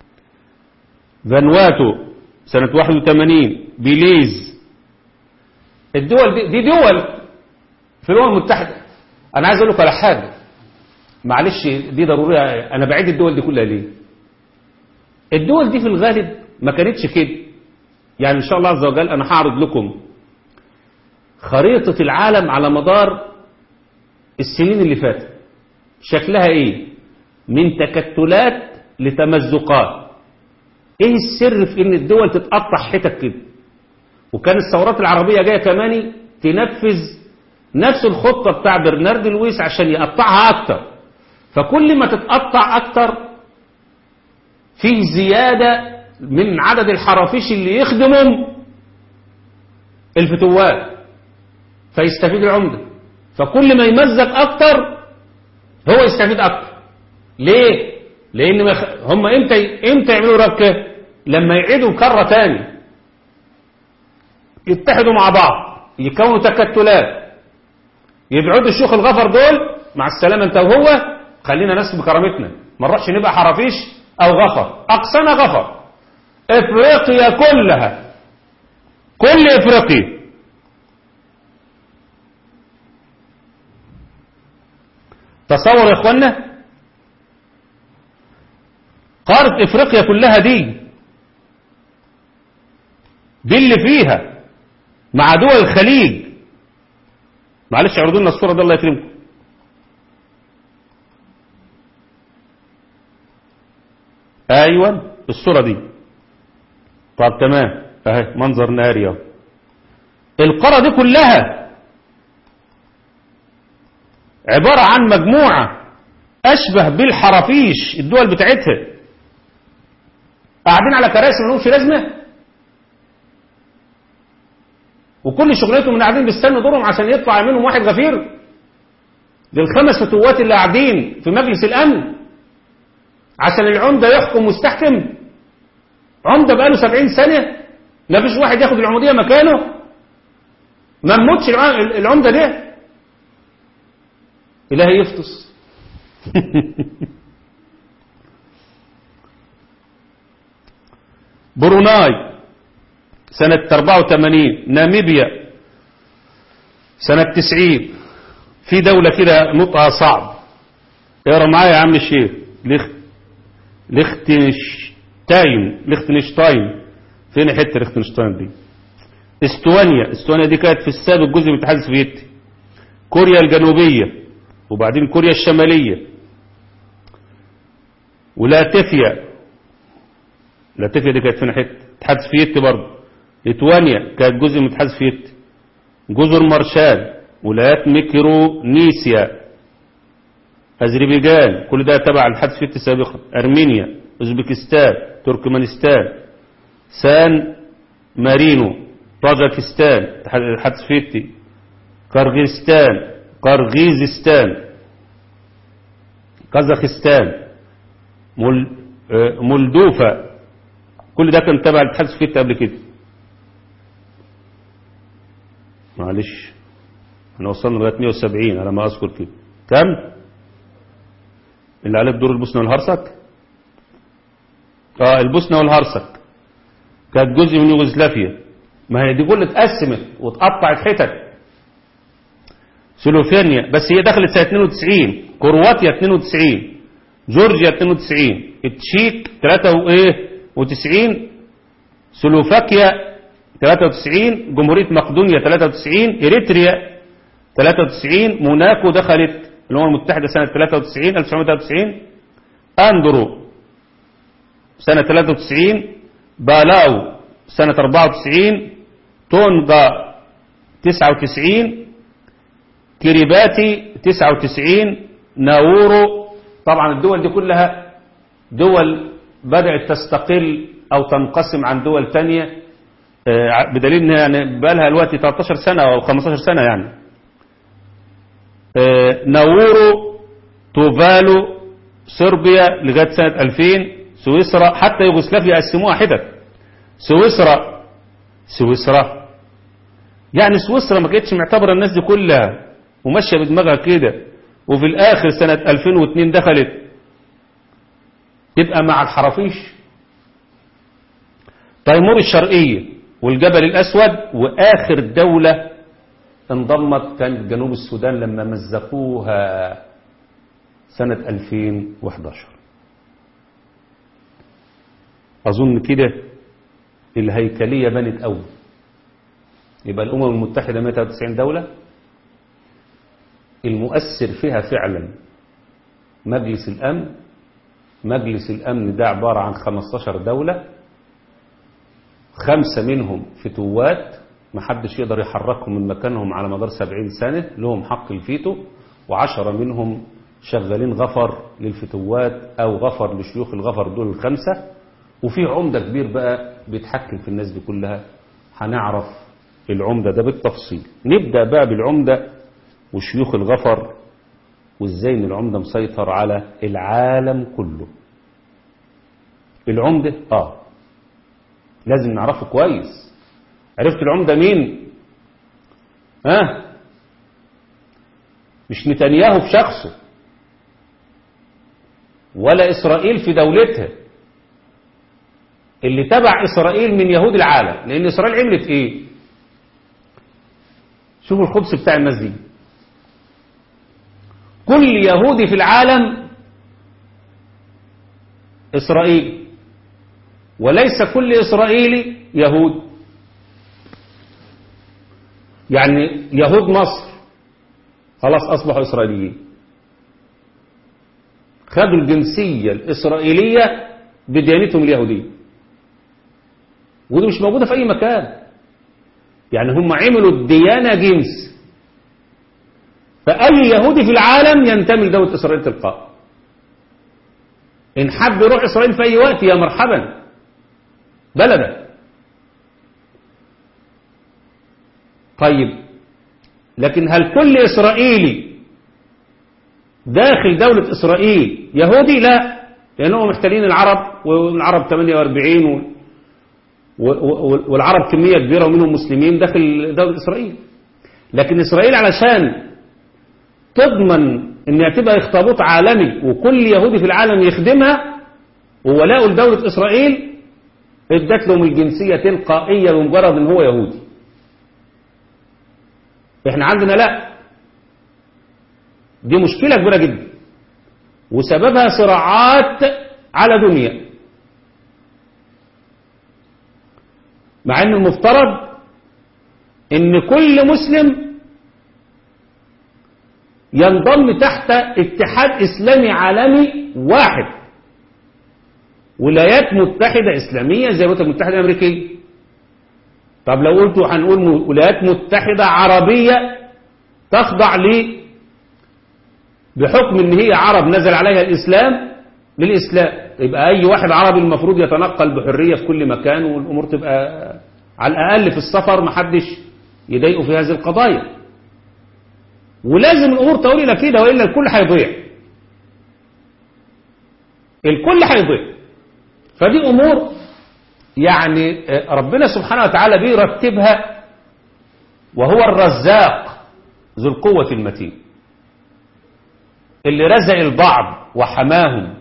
فانواتو سنة 81 بيليز الدول دي, دي دول في الأمم المتحدة أنا عايز أقول لك على حاجة معلش دي ضرورية أنا بعيد الدول دي كلها ليه الدول دي في الغالب ما كانتش كده يعني إن شاء الله عز وجل أنا هعرض لكم خريطة العالم على مدار السنين اللي فاتت شكلها ايه من تكتلات لتمزقات ايه السر في ان الدول تتقطع حتت كده وكان الثورات العربية جاية كمان تنفذ نفس الخطة بتاع برنارد لويس عشان يقطعها اكتر فكل ما تتقطع اكتر فيه زيادة من عدد الحرافيش اللي يخدمهم الفتوات فيستفيد العمدة فكل ما يمزق اكتر هو يستفيد اكتر ليه لان مخ... هم امتى امتى يعملوا ربكه لما يعيدوا كرة تاني يتحدوا مع بعض يكونوا تكتلات يبعدوا الشيوخ الغفر دول مع السلامة انت وهو خلينا ناس بكرامتنا ما نروحش نبقى حرافيش او غفر اقصانا غفر افريقيا كلها كل افريقيا تصور يا اخوانا قارة افريقيا كلها دي دي اللي فيها مع دول الخليج معلش اعرضوا لنا الصورة دي الله يكرمكم ايوه الصورة دي طب تمام اهي منظر ناري اهو القرى دي كلها عبارة عن مجموعة أشبه بالحرافيش الدول بتاعتها قاعدين على كراسي ملهمش لازمة وكل شغلتهم ان قاعدين بيستنوا دورهم عشان يطلع منهم واحد غفير للخمس فتوات اللي قاعدين في مجلس الأمن عشان العمدة يحكم مستحكم عمدة بقاله سبعين سنة لا فيش واحد ياخد العمودية مكانه ما نموتش الع- العمدة ده إلهي يفطس بروناي سنة 84 ناميبيا سنة 90 في دولة كده نطقها صعب اقرا معايا يا عم الشيخ لخ لختنشتاين لختنشتاين فين حته لختنشتاين دي استوانيا استوانيا دي كانت في السابق جزء من الاتحاد السوفيتي كوريا الجنوبية وبعدين كوريا الشمالية ولاتفيا لاتفيا دي كانت فين حته الاتحاد السوفيتي برضه ليتوانيا كانت جزء من الاتحاد السوفيتي جزر مارشال ولايات ميكرونيسيا أذربيجان كل ده تبع الاتحاد السوفيتي سابقا أرمينيا أوزبكستان تركمانستان سان مارينو طاجكستان الاتحاد السوفيتي قرغيزستان قرغيزستان كازاخستان مول آه، مولدوفا كل ده كان تبع الاتحاد السوفيتي قبل كده معلش احنا وصلنا لغايه 170 على ما اذكر كده كم اللي عليه بدور البوسنه والهرسك اه البوسنه والهرسك كانت جزء من يوغوسلافيا ما هي دي كل اتقسمت واتقطعت حتت سلوفينيا بس هي دخلت سنه 92 كرواتيا 92 جورجيا 92 التشيك 93 سلوفاكيا 93 جمهورية مقدونيا 93 إريتريا 93 موناكو دخلت الأمم المتحدة سنة 93 1993 أندرو سنة 93 بالاو سنة 94 تونغا 99 كريباتي 99 ناورو طبعا الدول دي كلها دول بدأت تستقل أو تنقسم عن دول تانية آه، بدليل انها يعني بقى لها دلوقتي 13 سنة أو 15 سنة يعني آه، ناورو توفالو صربيا لغاية سنة 2000 سويسرا حتى يوغوسلافيا قسموها حتت سويسرا سويسرا يعني سويسرا ما كانتش معتبرة الناس دي كلها وماشية بدماغها كده وفي الآخر سنة 2002 دخلت تبقى مع الحرافيش تيمور الشرقية والجبل الأسود وآخر دولة انضمت كانت جنوب السودان لما مزقوها سنة 2011 أظن كده الهيكلية بنت أول يبقى الأمم المتحدة 193 دولة المؤثر فيها فعلا مجلس الأمن مجلس الأمن ده عبارة عن 15 دولة خمسة منهم فتوات محدش يقدر يحركهم من مكانهم على مدار 70 سنة لهم حق الفيتو وعشرة منهم شغالين غفر للفتوات أو غفر لشيوخ الغفر دول الخمسة وفي عمدة كبير بقى بيتحكم في الناس دي كلها هنعرف العمدة ده بالتفصيل نبدأ بقى بالعمدة وشيوخ الغفر وازاي ان العمدة مسيطر على العالم كله العمدة اه لازم نعرفه كويس عرفت العمدة مين ها آه. مش نتنياهو في شخصه ولا إسرائيل في دولتها اللي تبع إسرائيل من يهود العالم لأن إسرائيل عملت إيه شوفوا الخبز بتاع الناس دي كل يهودي في العالم إسرائيل وليس كل إسرائيلي يهود يعني يهود مصر خلاص أصبحوا إسرائيليين خدوا الجنسية الإسرائيلية بديانتهم اليهودية ودي مش موجودة في أي مكان يعني هم عملوا الديانة جنس فأي يهودي في العالم ينتمي لدولة إسرائيل تلقاء إن حب يروح إسرائيل في أي وقت يا مرحبا بلده طيب لكن هل كل إسرائيلي داخل دولة إسرائيل يهودي لا لأنهم محتلين العرب والعرب 48 و... و... والعرب كمية كبيرة ومنهم مسلمين داخل دولة إسرائيل لكن إسرائيل علشان تضمن ان تبقى اخطبوط عالمي وكل يهودي في العالم يخدمها وولاء لدولة إسرائيل ادت لهم الجنسية تلقائية بمجرد ان هو يهودي احنا عندنا لا دي مشكلة كبيرة جدا وسببها صراعات على دنيا مع ان المفترض ان كل مسلم ينضم تحت اتحاد اسلامي عالمي واحد ولايات متحدة اسلامية زي الولايات المتحدة الامريكية طب لو قلتوا هنقول ولايات متحدة عربية تخضع لي بحكم ان هي عرب نزل عليها الاسلام للاسلام يبقى اي واحد عربي المفروض يتنقل بحرية في كل مكان والامور تبقى على الاقل في السفر محدش يضايقه في هذه القضايا ولازم الامور تقول الى كده والا الكل هيضيع الكل هيضيع فدي امور يعني ربنا سبحانه وتعالى بيرتبها وهو الرزاق ذو القوة المتين اللي رزق البعض وحماهم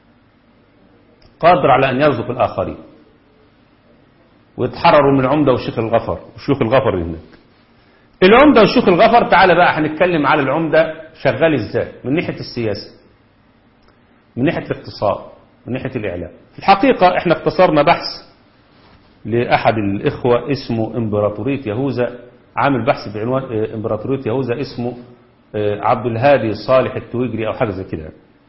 قادر على أن يرزق الآخرين ويتحرروا من العمدة والشيخ الغفر والشيوخ الغفر هناك العمدة والشيوخ الغفر تعالى بقى هنتكلم على العمدة شغال ازاي من ناحية السياسة من ناحية الاقتصاد من ناحية الإعلام في الحقيقة احنا اختصرنا بحث لأحد الإخوة اسمه إمبراطورية يهوذا عامل بحث بعنوان إمبراطورية يهوذا اسمه عبد الهادي صالح التويجري أو حاجة زي كده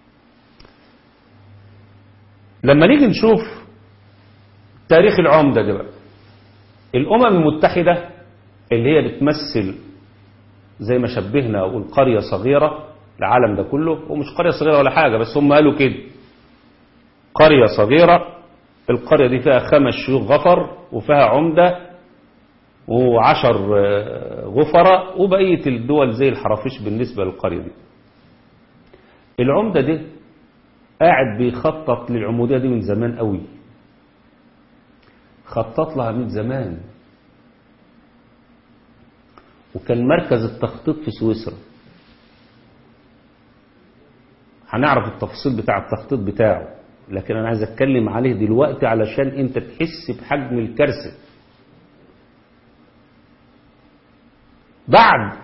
لما نيجي نشوف تاريخ العمدة ده بقى الأمم المتحدة اللي هي بتمثل زي ما شبهنا أقول قرية صغيرة العالم ده كله ومش قرية صغيرة ولا حاجة بس هم قالوا كده قرية صغيرة القرية دي فيها خمس شيوخ غفر وفيها عمدة وعشر غفرة وبقية الدول زي الحرافيش بالنسبة للقرية دي العمدة دي قاعد بيخطط للعمودية دي من زمان قوي خطط لها من زمان وكان مركز التخطيط في سويسرا هنعرف التفاصيل بتاع التخطيط بتاعه لكن انا عايز اتكلم عليه دلوقتي علشان انت تحس بحجم الكارثه بعد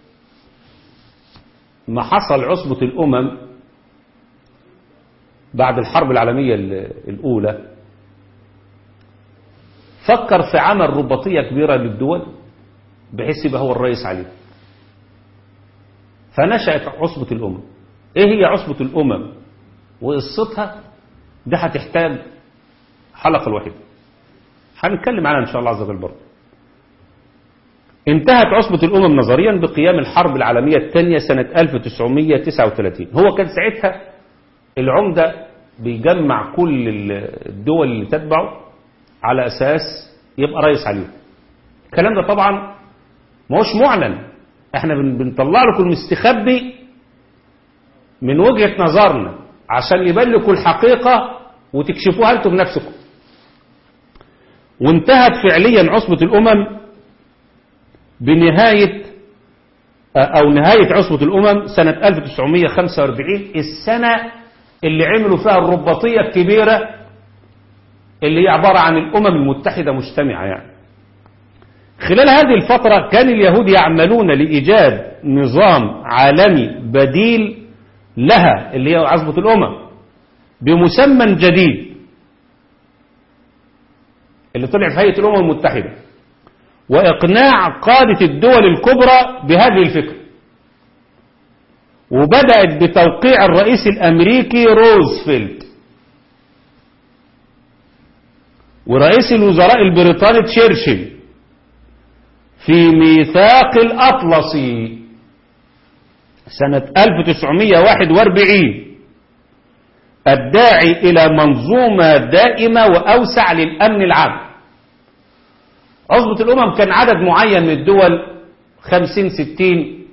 ما حصل عصبة الأمم بعد الحرب العالمية الأولى فكر في عمل رباطية كبيرة للدول بحيث يبقى هو الرئيس عليه فنشأت عصبة الأمم ايه هي عصبة الأمم وقصتها ده هتحتاج حلقة الوحيدة هنتكلم عنها إن شاء الله عز وجل برضه انتهت عصبة الأمم نظريا بقيام الحرب العالمية الثانية سنة 1939 هو كان ساعتها العمدة بيجمع كل الدول اللي تتبعه على أساس يبقى رئيس عليهم الكلام ده طبعا ما هوش معلن احنا بنطلع لكم المستخبي من وجهة نظرنا عشان يبان لكم الحقيقة وتكشفوها انتم بنفسكم وانتهت فعليا عصبة الأمم بنهاية أو نهاية عصبة الأمم سنة 1945 السنة اللي عملوا فيها الرباطية الكبيرة اللي هي عبارة عن الأمم المتحدة مجتمعة يعني خلال هذه الفترة كان اليهود يعملون لإيجاد نظام عالمي بديل لها اللي هي عصبة الأمم بمسمى جديد اللي طلع في هيئة الأمم المتحدة وإقناع قادة الدول الكبرى بهذه الفكرة وبدأت بتوقيع الرئيس الأمريكي روزفلت ورئيس الوزراء البريطاني تشرشل في ميثاق الأطلسي سنة 1941 الداعي إلى منظومة دائمة وأوسع للأمن العام عصبة الأمم كان عدد معين من الدول خمسين ستين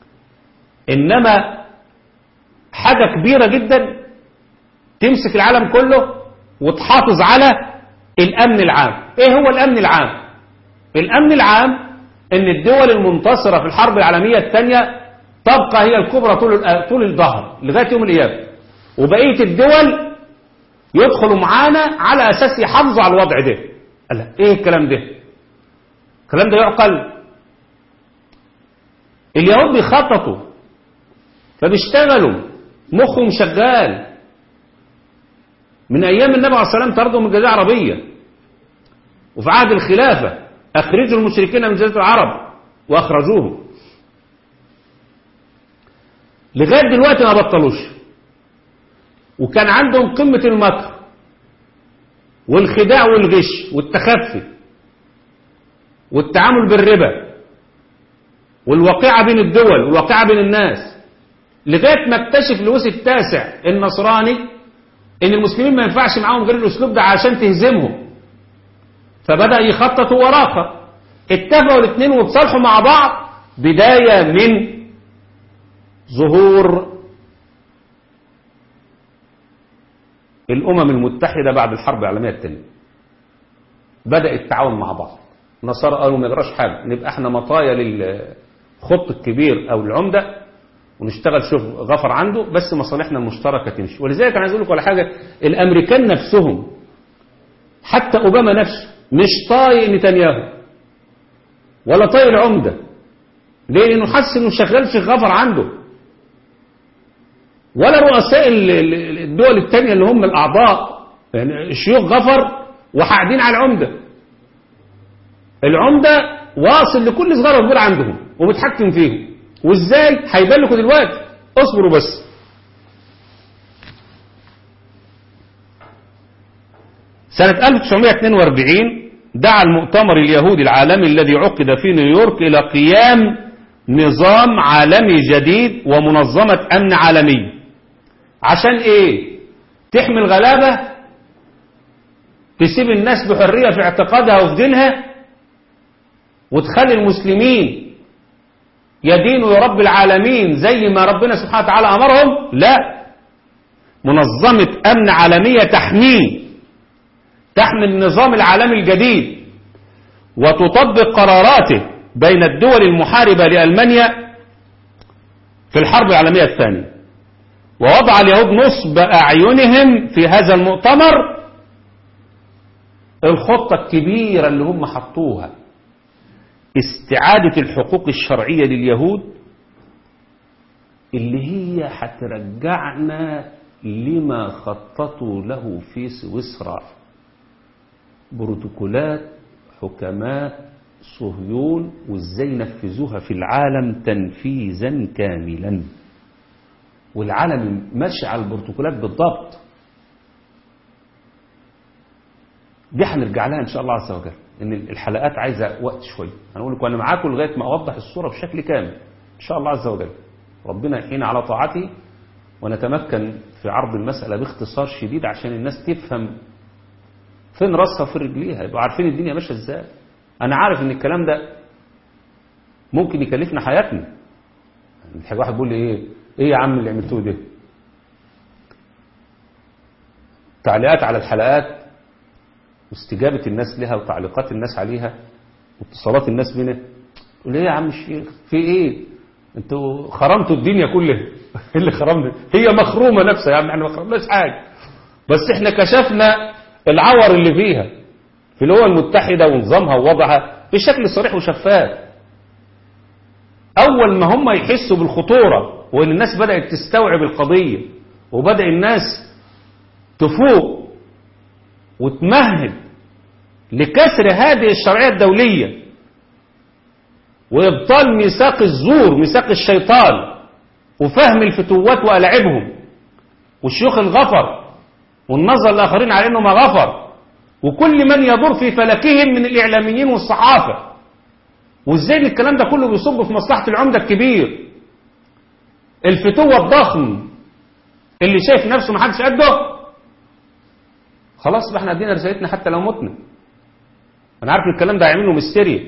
إنما حاجة كبيرة جدا تمسك العالم كله وتحافظ على الأمن العام إيه هو الأمن العام الأمن العام إن الدول المنتصرة في الحرب العالمية الثانية تبقى هي الكبرى طول طول الظهر لغاية يوم القيامة وبقية الدول يدخلوا معانا على أساس يحافظوا على الوضع ده قال لك إيه الكلام ده الكلام ده يعقل اليهود بيخططوا فبيشتغلوا مخهم شغال من أيام النبي عليه الصلاة والسلام طردوا من الجزيرة العربية وفي عهد الخلافة أخرجوا المشركين من جزيرة العرب وأخرجوهم لغاية دلوقتي ما بطلوش وكان عندهم قمة المكر والخداع والغش والتخفي والتعامل بالربا والواقعة بين الدول والواقعة بين الناس لغاية ما اكتشف لويس التاسع النصراني ان المسلمين ما ينفعش معاهم غير الاسلوب ده عشان تهزمهم فبدأ يخططوا وراقة اتفقوا الاثنين وتصالحوا مع بعض بداية من ظهور الأمم المتحدة بعد الحرب العالمية الثانية بدأ التعاون مع بعض النصارى قالوا ما يجراش حاجة نبقى احنا مطايا للخط الكبير أو العمدة ونشتغل شوف غفر عنده بس مصالحنا المشتركة تمشي ولذلك أنا عايز أقول لك على حاجة الأمريكان نفسهم حتى أوباما نفسه مش طايق نتنياهو ولا طايق العمدة ليه؟ لأنه حس إنه شغال شيخ غفر عنده ولا رؤساء الدول التانية اللي هم الأعضاء يعني الشيوخ غفر وحاقدين على العمدة العمدة واصل لكل صغار وكبير عندهم ومتحكم فيهم وازاي هيبان لكم دلوقتي اصبروا بس سنة 1942 دعا المؤتمر اليهودي العالمي الذي عقد في نيويورك إلى قيام نظام عالمي جديد ومنظمة أمن عالمية عشان ايه تحمي الغلابة تسيب الناس بحرية في اعتقادها وفي دينها وتخلي المسلمين يدينوا رب العالمين زي ما ربنا سبحانه وتعالى أمرهم لا منظمة أمن عالمية تحميه تحمي النظام العالمي الجديد وتطبق قراراته بين الدول المحاربة لألمانيا في الحرب العالمية الثانية ووضع اليهود نصب أعينهم في هذا المؤتمر الخطة الكبيرة اللي هم حطوها استعادة الحقوق الشرعية لليهود اللي هي هترجعنا لما خططوا له في سويسرا بروتوكولات حكماء صهيون وازاي نفذوها في العالم تنفيذا كاملا والعالم ماشي على البروتوكولات بالضبط دي هنرجع لها ان شاء الله عز وجل ان الحلقات عايزه وقت شويه هنقول لكم انا معاكم لغايه ما اوضح الصوره بشكل كامل ان شاء الله عز وجل ربنا يحيينا على طاعته ونتمكن في عرض المساله باختصار شديد عشان الناس تفهم فين راسها وفين رجليها يبقوا عارفين الدنيا ماشيه ازاي انا عارف ان الكلام ده ممكن يكلفنا حياتنا يعني واحد بيقول لي ايه ايه يا عم اللي عملتوه ده تعليقات على الحلقات واستجابة الناس لها وتعليقات الناس عليها واتصالات الناس بنا تقول ايه يا عم الشيخ في ايه انتوا خرمتوا الدنيا كلها اللي خرمنا هي مخرومة نفسها يا عم احنا ما خرمناش حاجة بس احنا كشفنا العور اللي فيها في الأمم المتحدة ونظامها ووضعها بشكل صريح وشفاف أول ما هم يحسوا بالخطورة وإن الناس بدأت تستوعب القضية وبدأ الناس تفوق وتمهد لكسر هذه الشرعية الدولية وإبطال ميثاق الزور ميثاق الشيطان وفهم الفتوات وألعبهم والشيوخ الغفر والنظر الآخرين على أنه ما غفر وكل من يدور في فلكهم من الإعلاميين والصحافة وازاي إن الكلام ده كله بيصب في مصلحة العمدة الكبير الفتوة الضخم اللي شايف نفسه محدش قده خلاص بقى احنا ادينا رسالتنا حتى لو متنا انا عارف إن الكلام ده هيعمل له ميستيريا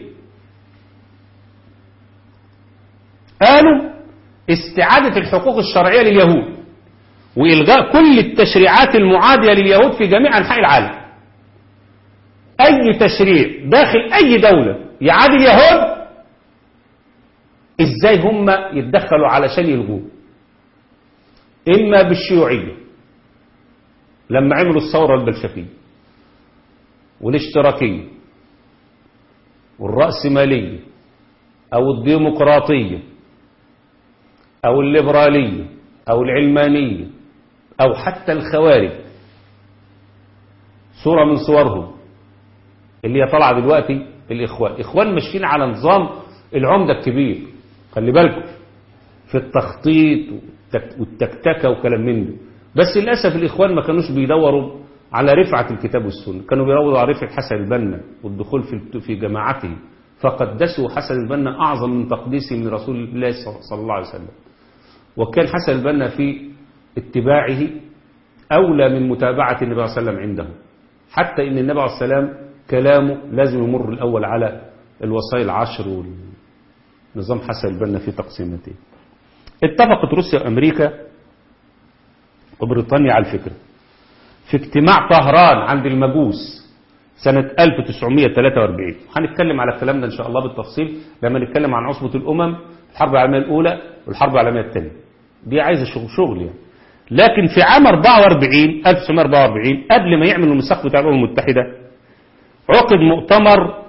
قالوا استعادة الحقوق الشرعية لليهود وإلغاء كل التشريعات المعادية لليهود في جميع أنحاء العالم أي تشريع داخل أي دولة يعادي اليهود إزاي هم يتدخلوا علشان يلغوه إما بالشيوعية لما عملوا الثورة البلشفية والاشتراكية والرأسمالية أو الديمقراطية أو الليبرالية أو العلمانية أو حتى الخوارج صورة من صورهم اللي هي طالعة دلوقتي الإخوان إخوان ماشيين على نظام العمدة الكبير خلي بالكم في التخطيط والتك- والتكتكة وكلام من ده بس للأسف الإخوان ما كانوش بيدوروا على رفعة الكتاب والسنة كانوا بيدوروا على رفعة حسن البنا والدخول في في جماعته فقدسوا حسن البنا أعظم من تقديسه من رسول الله صلى الله عليه وسلم وكان حسن البنا في اتباعه أولى من متابعة النبي صلى الله عليه وسلم عنده حتى إن النبي عليه السلام كلامه لازم يمر الأول على الوصايا العشر ونظام حسن البنا في تقسيمته اتفقت روسيا وأمريكا وبريطانيا على الفكرة في اجتماع طهران عند المجوس سنة 1943 هنتكلم على الكلام ده إن شاء الله بالتفصيل لما نتكلم عن عصبة الأمم الحرب العالمية الأولى والحرب العالمية الثانية دي عايزة شغل, شغل يعني لكن في عام 44 1944 قبل ما يعملوا الميثاق بتاع الأمم المتحدة عقد مؤتمر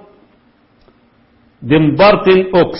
ديمبارتن أوكس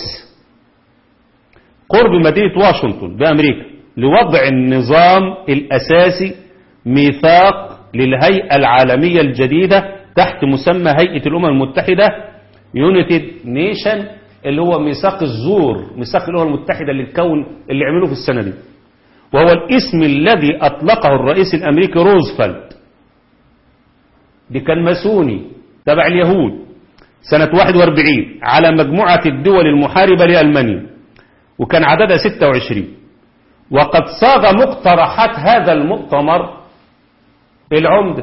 قرب مدينة واشنطن بأمريكا لوضع النظام الأساسي ميثاق للهيئة العالمية الجديدة تحت مسمى هيئة الأمم المتحدة يونيتد نيشن اللي هو ميثاق الزور ميثاق الأمم المتحدة اللي اتكون اللي عملوه في السنة دي وهو الاسم الذي أطلقه الرئيس الأمريكي روزفلت دي كان ماسوني تبع اليهود سنة 41 على مجموعة الدول المحاربة لألمانيا وكان عددها 26 وقد صاغ مقترحات هذا المؤتمر العمدة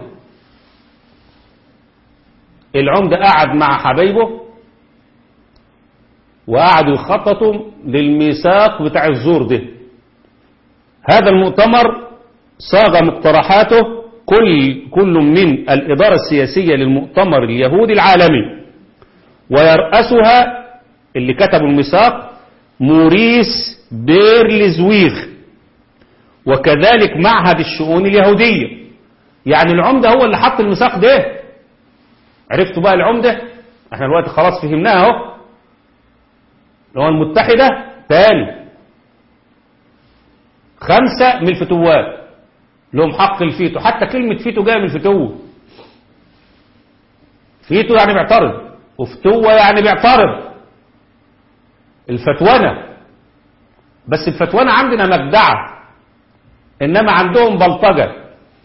العمدة قعد مع حبايبه وقعدوا يخططوا للميثاق بتاع الزور ده هذا المؤتمر صاغ مقترحاته كل كل من الإدارة السياسية للمؤتمر اليهودي العالمي ويرأسها اللي كتبوا الميثاق موريس بيرلزويغ وكذلك معهد الشؤون اليهودية يعني العمدة هو اللي حط الميثاق ده عرفتوا بقى العمدة احنا دلوقتي خلاص فهمناها اهو اللي هو المتحدة تاني خمسة من الفتوات لهم حق الفيتو حتى كلمة فيتو جاية من الفتوة فيتو يعني بيعترض وفتوة يعني بيعترض الفتوانة بس الفتوانة عندنا مجدعة إنما عندهم بلطجة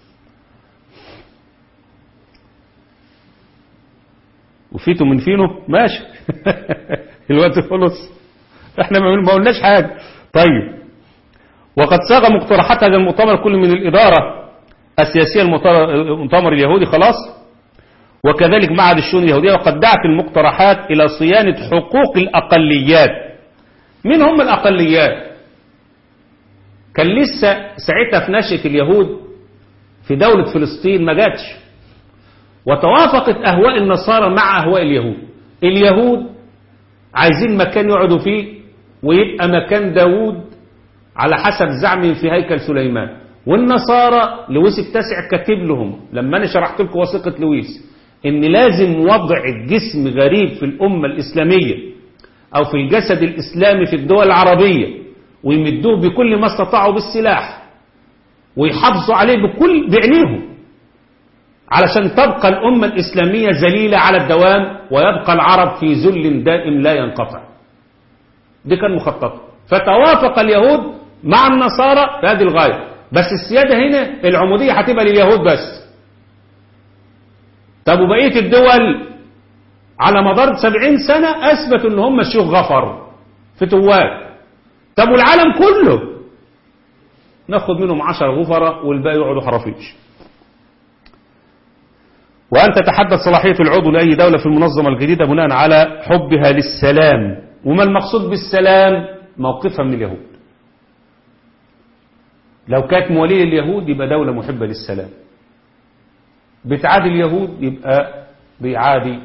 وفيتو من فينو ماشي الوقت خلص احنا ما قلناش حاجة طيب وقد صاغ مقترحات هذا المؤتمر كل من الإدارة السياسية المؤتمر اليهودي خلاص وكذلك معهد الشؤون اليهودية وقد دعت المقترحات إلى صيانة حقوق الأقليات من هم الأقليات كان لسه ساعتها في نشأة اليهود في دولة فلسطين ما جاتش وتوافقت أهواء النصارى مع أهواء اليهود اليهود عايزين مكان يقعدوا فيه ويبقى مكان داوود على حسب زعمهم في هيكل سليمان والنصارى لويس التاسع كاتب لهم لما انا شرحت لكم وثيقه لويس ان لازم وضع جسم غريب في الامه الاسلاميه او في الجسد الاسلامي في الدول العربيه ويمدوه بكل ما استطاعوا بالسلاح ويحافظوا عليه بكل بعينيهم علشان تبقى الامه الاسلاميه ذليله على الدوام ويبقى العرب في ذل دائم لا ينقطع دي كان مخطط فتوافق اليهود مع النصارى في هذه الغاية بس السيادة هنا العمودية هتبقى لليهود بس طب وبقية الدول على مدار سبعين سنة أثبتوا أن هم الشيوخ غفر فتوات طب والعالم كله ناخد منهم عشر غفرة والباقي يقعدوا حرافيش وأن تتحدد صلاحية العضو لأي دولة في المنظمة الجديدة بناء على حبها للسلام وما المقصود بالسلام موقفها من اليهود لو كانت موالية اليهود يبقى دولة محبة للسلام بتعادي اليهود يبقى بيعادي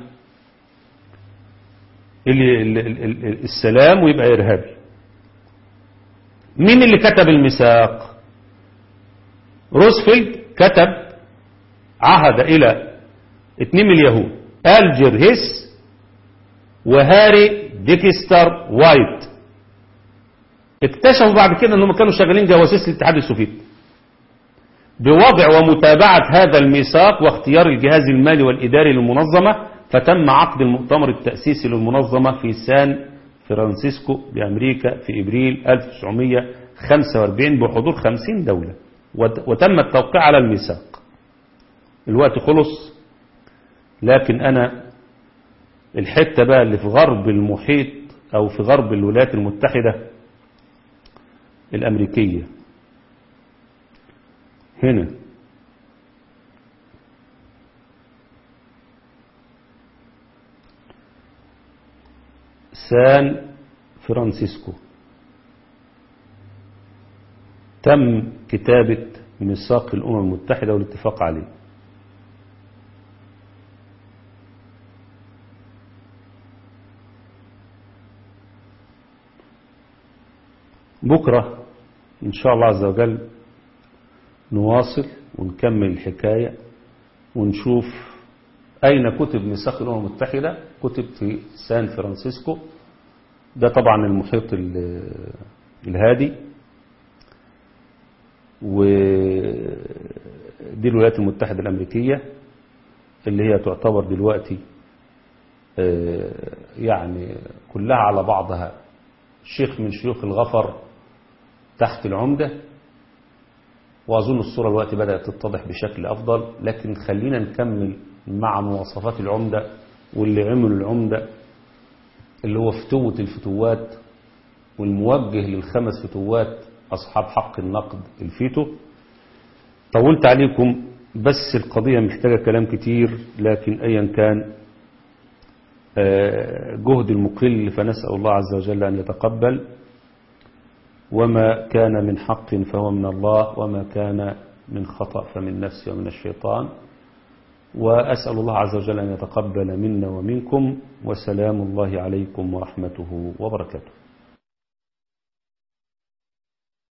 السلام ويبقى إرهابي مين اللي كتب الميثاق روزفلت كتب عهد إلى اتنين من اليهود ألجر هيس وهاري ديكستر وايت اكتشفوا بعد كده انهم كانوا شغالين جواسيس للاتحاد السوفيتي بوضع ومتابعة هذا الميثاق واختيار الجهاز المالي والإداري للمنظمة فتم عقد المؤتمر التأسيسي للمنظمة في سان فرانسيسكو بأمريكا في إبريل 1945 بحضور 50 دولة وتم التوقيع على الميثاق الوقت خلص لكن أنا الحتة بقى اللي في غرب المحيط أو في غرب الولايات المتحدة الأمريكية هنا سان فرانسيسكو تم كتابة ميثاق الأمم المتحدة والاتفاق عليه بكرة إن شاء الله عز وجل نواصل ونكمل الحكاية ونشوف أين كتب ميثاق الأمم المتحدة كتب في سان فرانسيسكو ده طبعا المحيط الهادي ودي الولايات المتحدة الأمريكية اللي هي تعتبر دلوقتي يعني كلها على بعضها شيخ من شيوخ الغفر تحت العمدة وأظن الصورة الوقت بدأت تتضح بشكل أفضل لكن خلينا نكمل مع مواصفات العمدة واللي عمل العمدة اللي هو فتوة الفتوات والموجه للخمس فتوات أصحاب حق النقد الفيتو طولت عليكم بس القضية محتاجة كلام كتير لكن أيا كان جهد المقل فنسأل الله عز وجل أن يتقبل وما كان من حق فهو من الله وما كان من خطأ فمن نفسي ومن الشيطان وأسأل الله عز وجل أن يتقبل منا ومنكم وسلام الله عليكم ورحمته وبركاته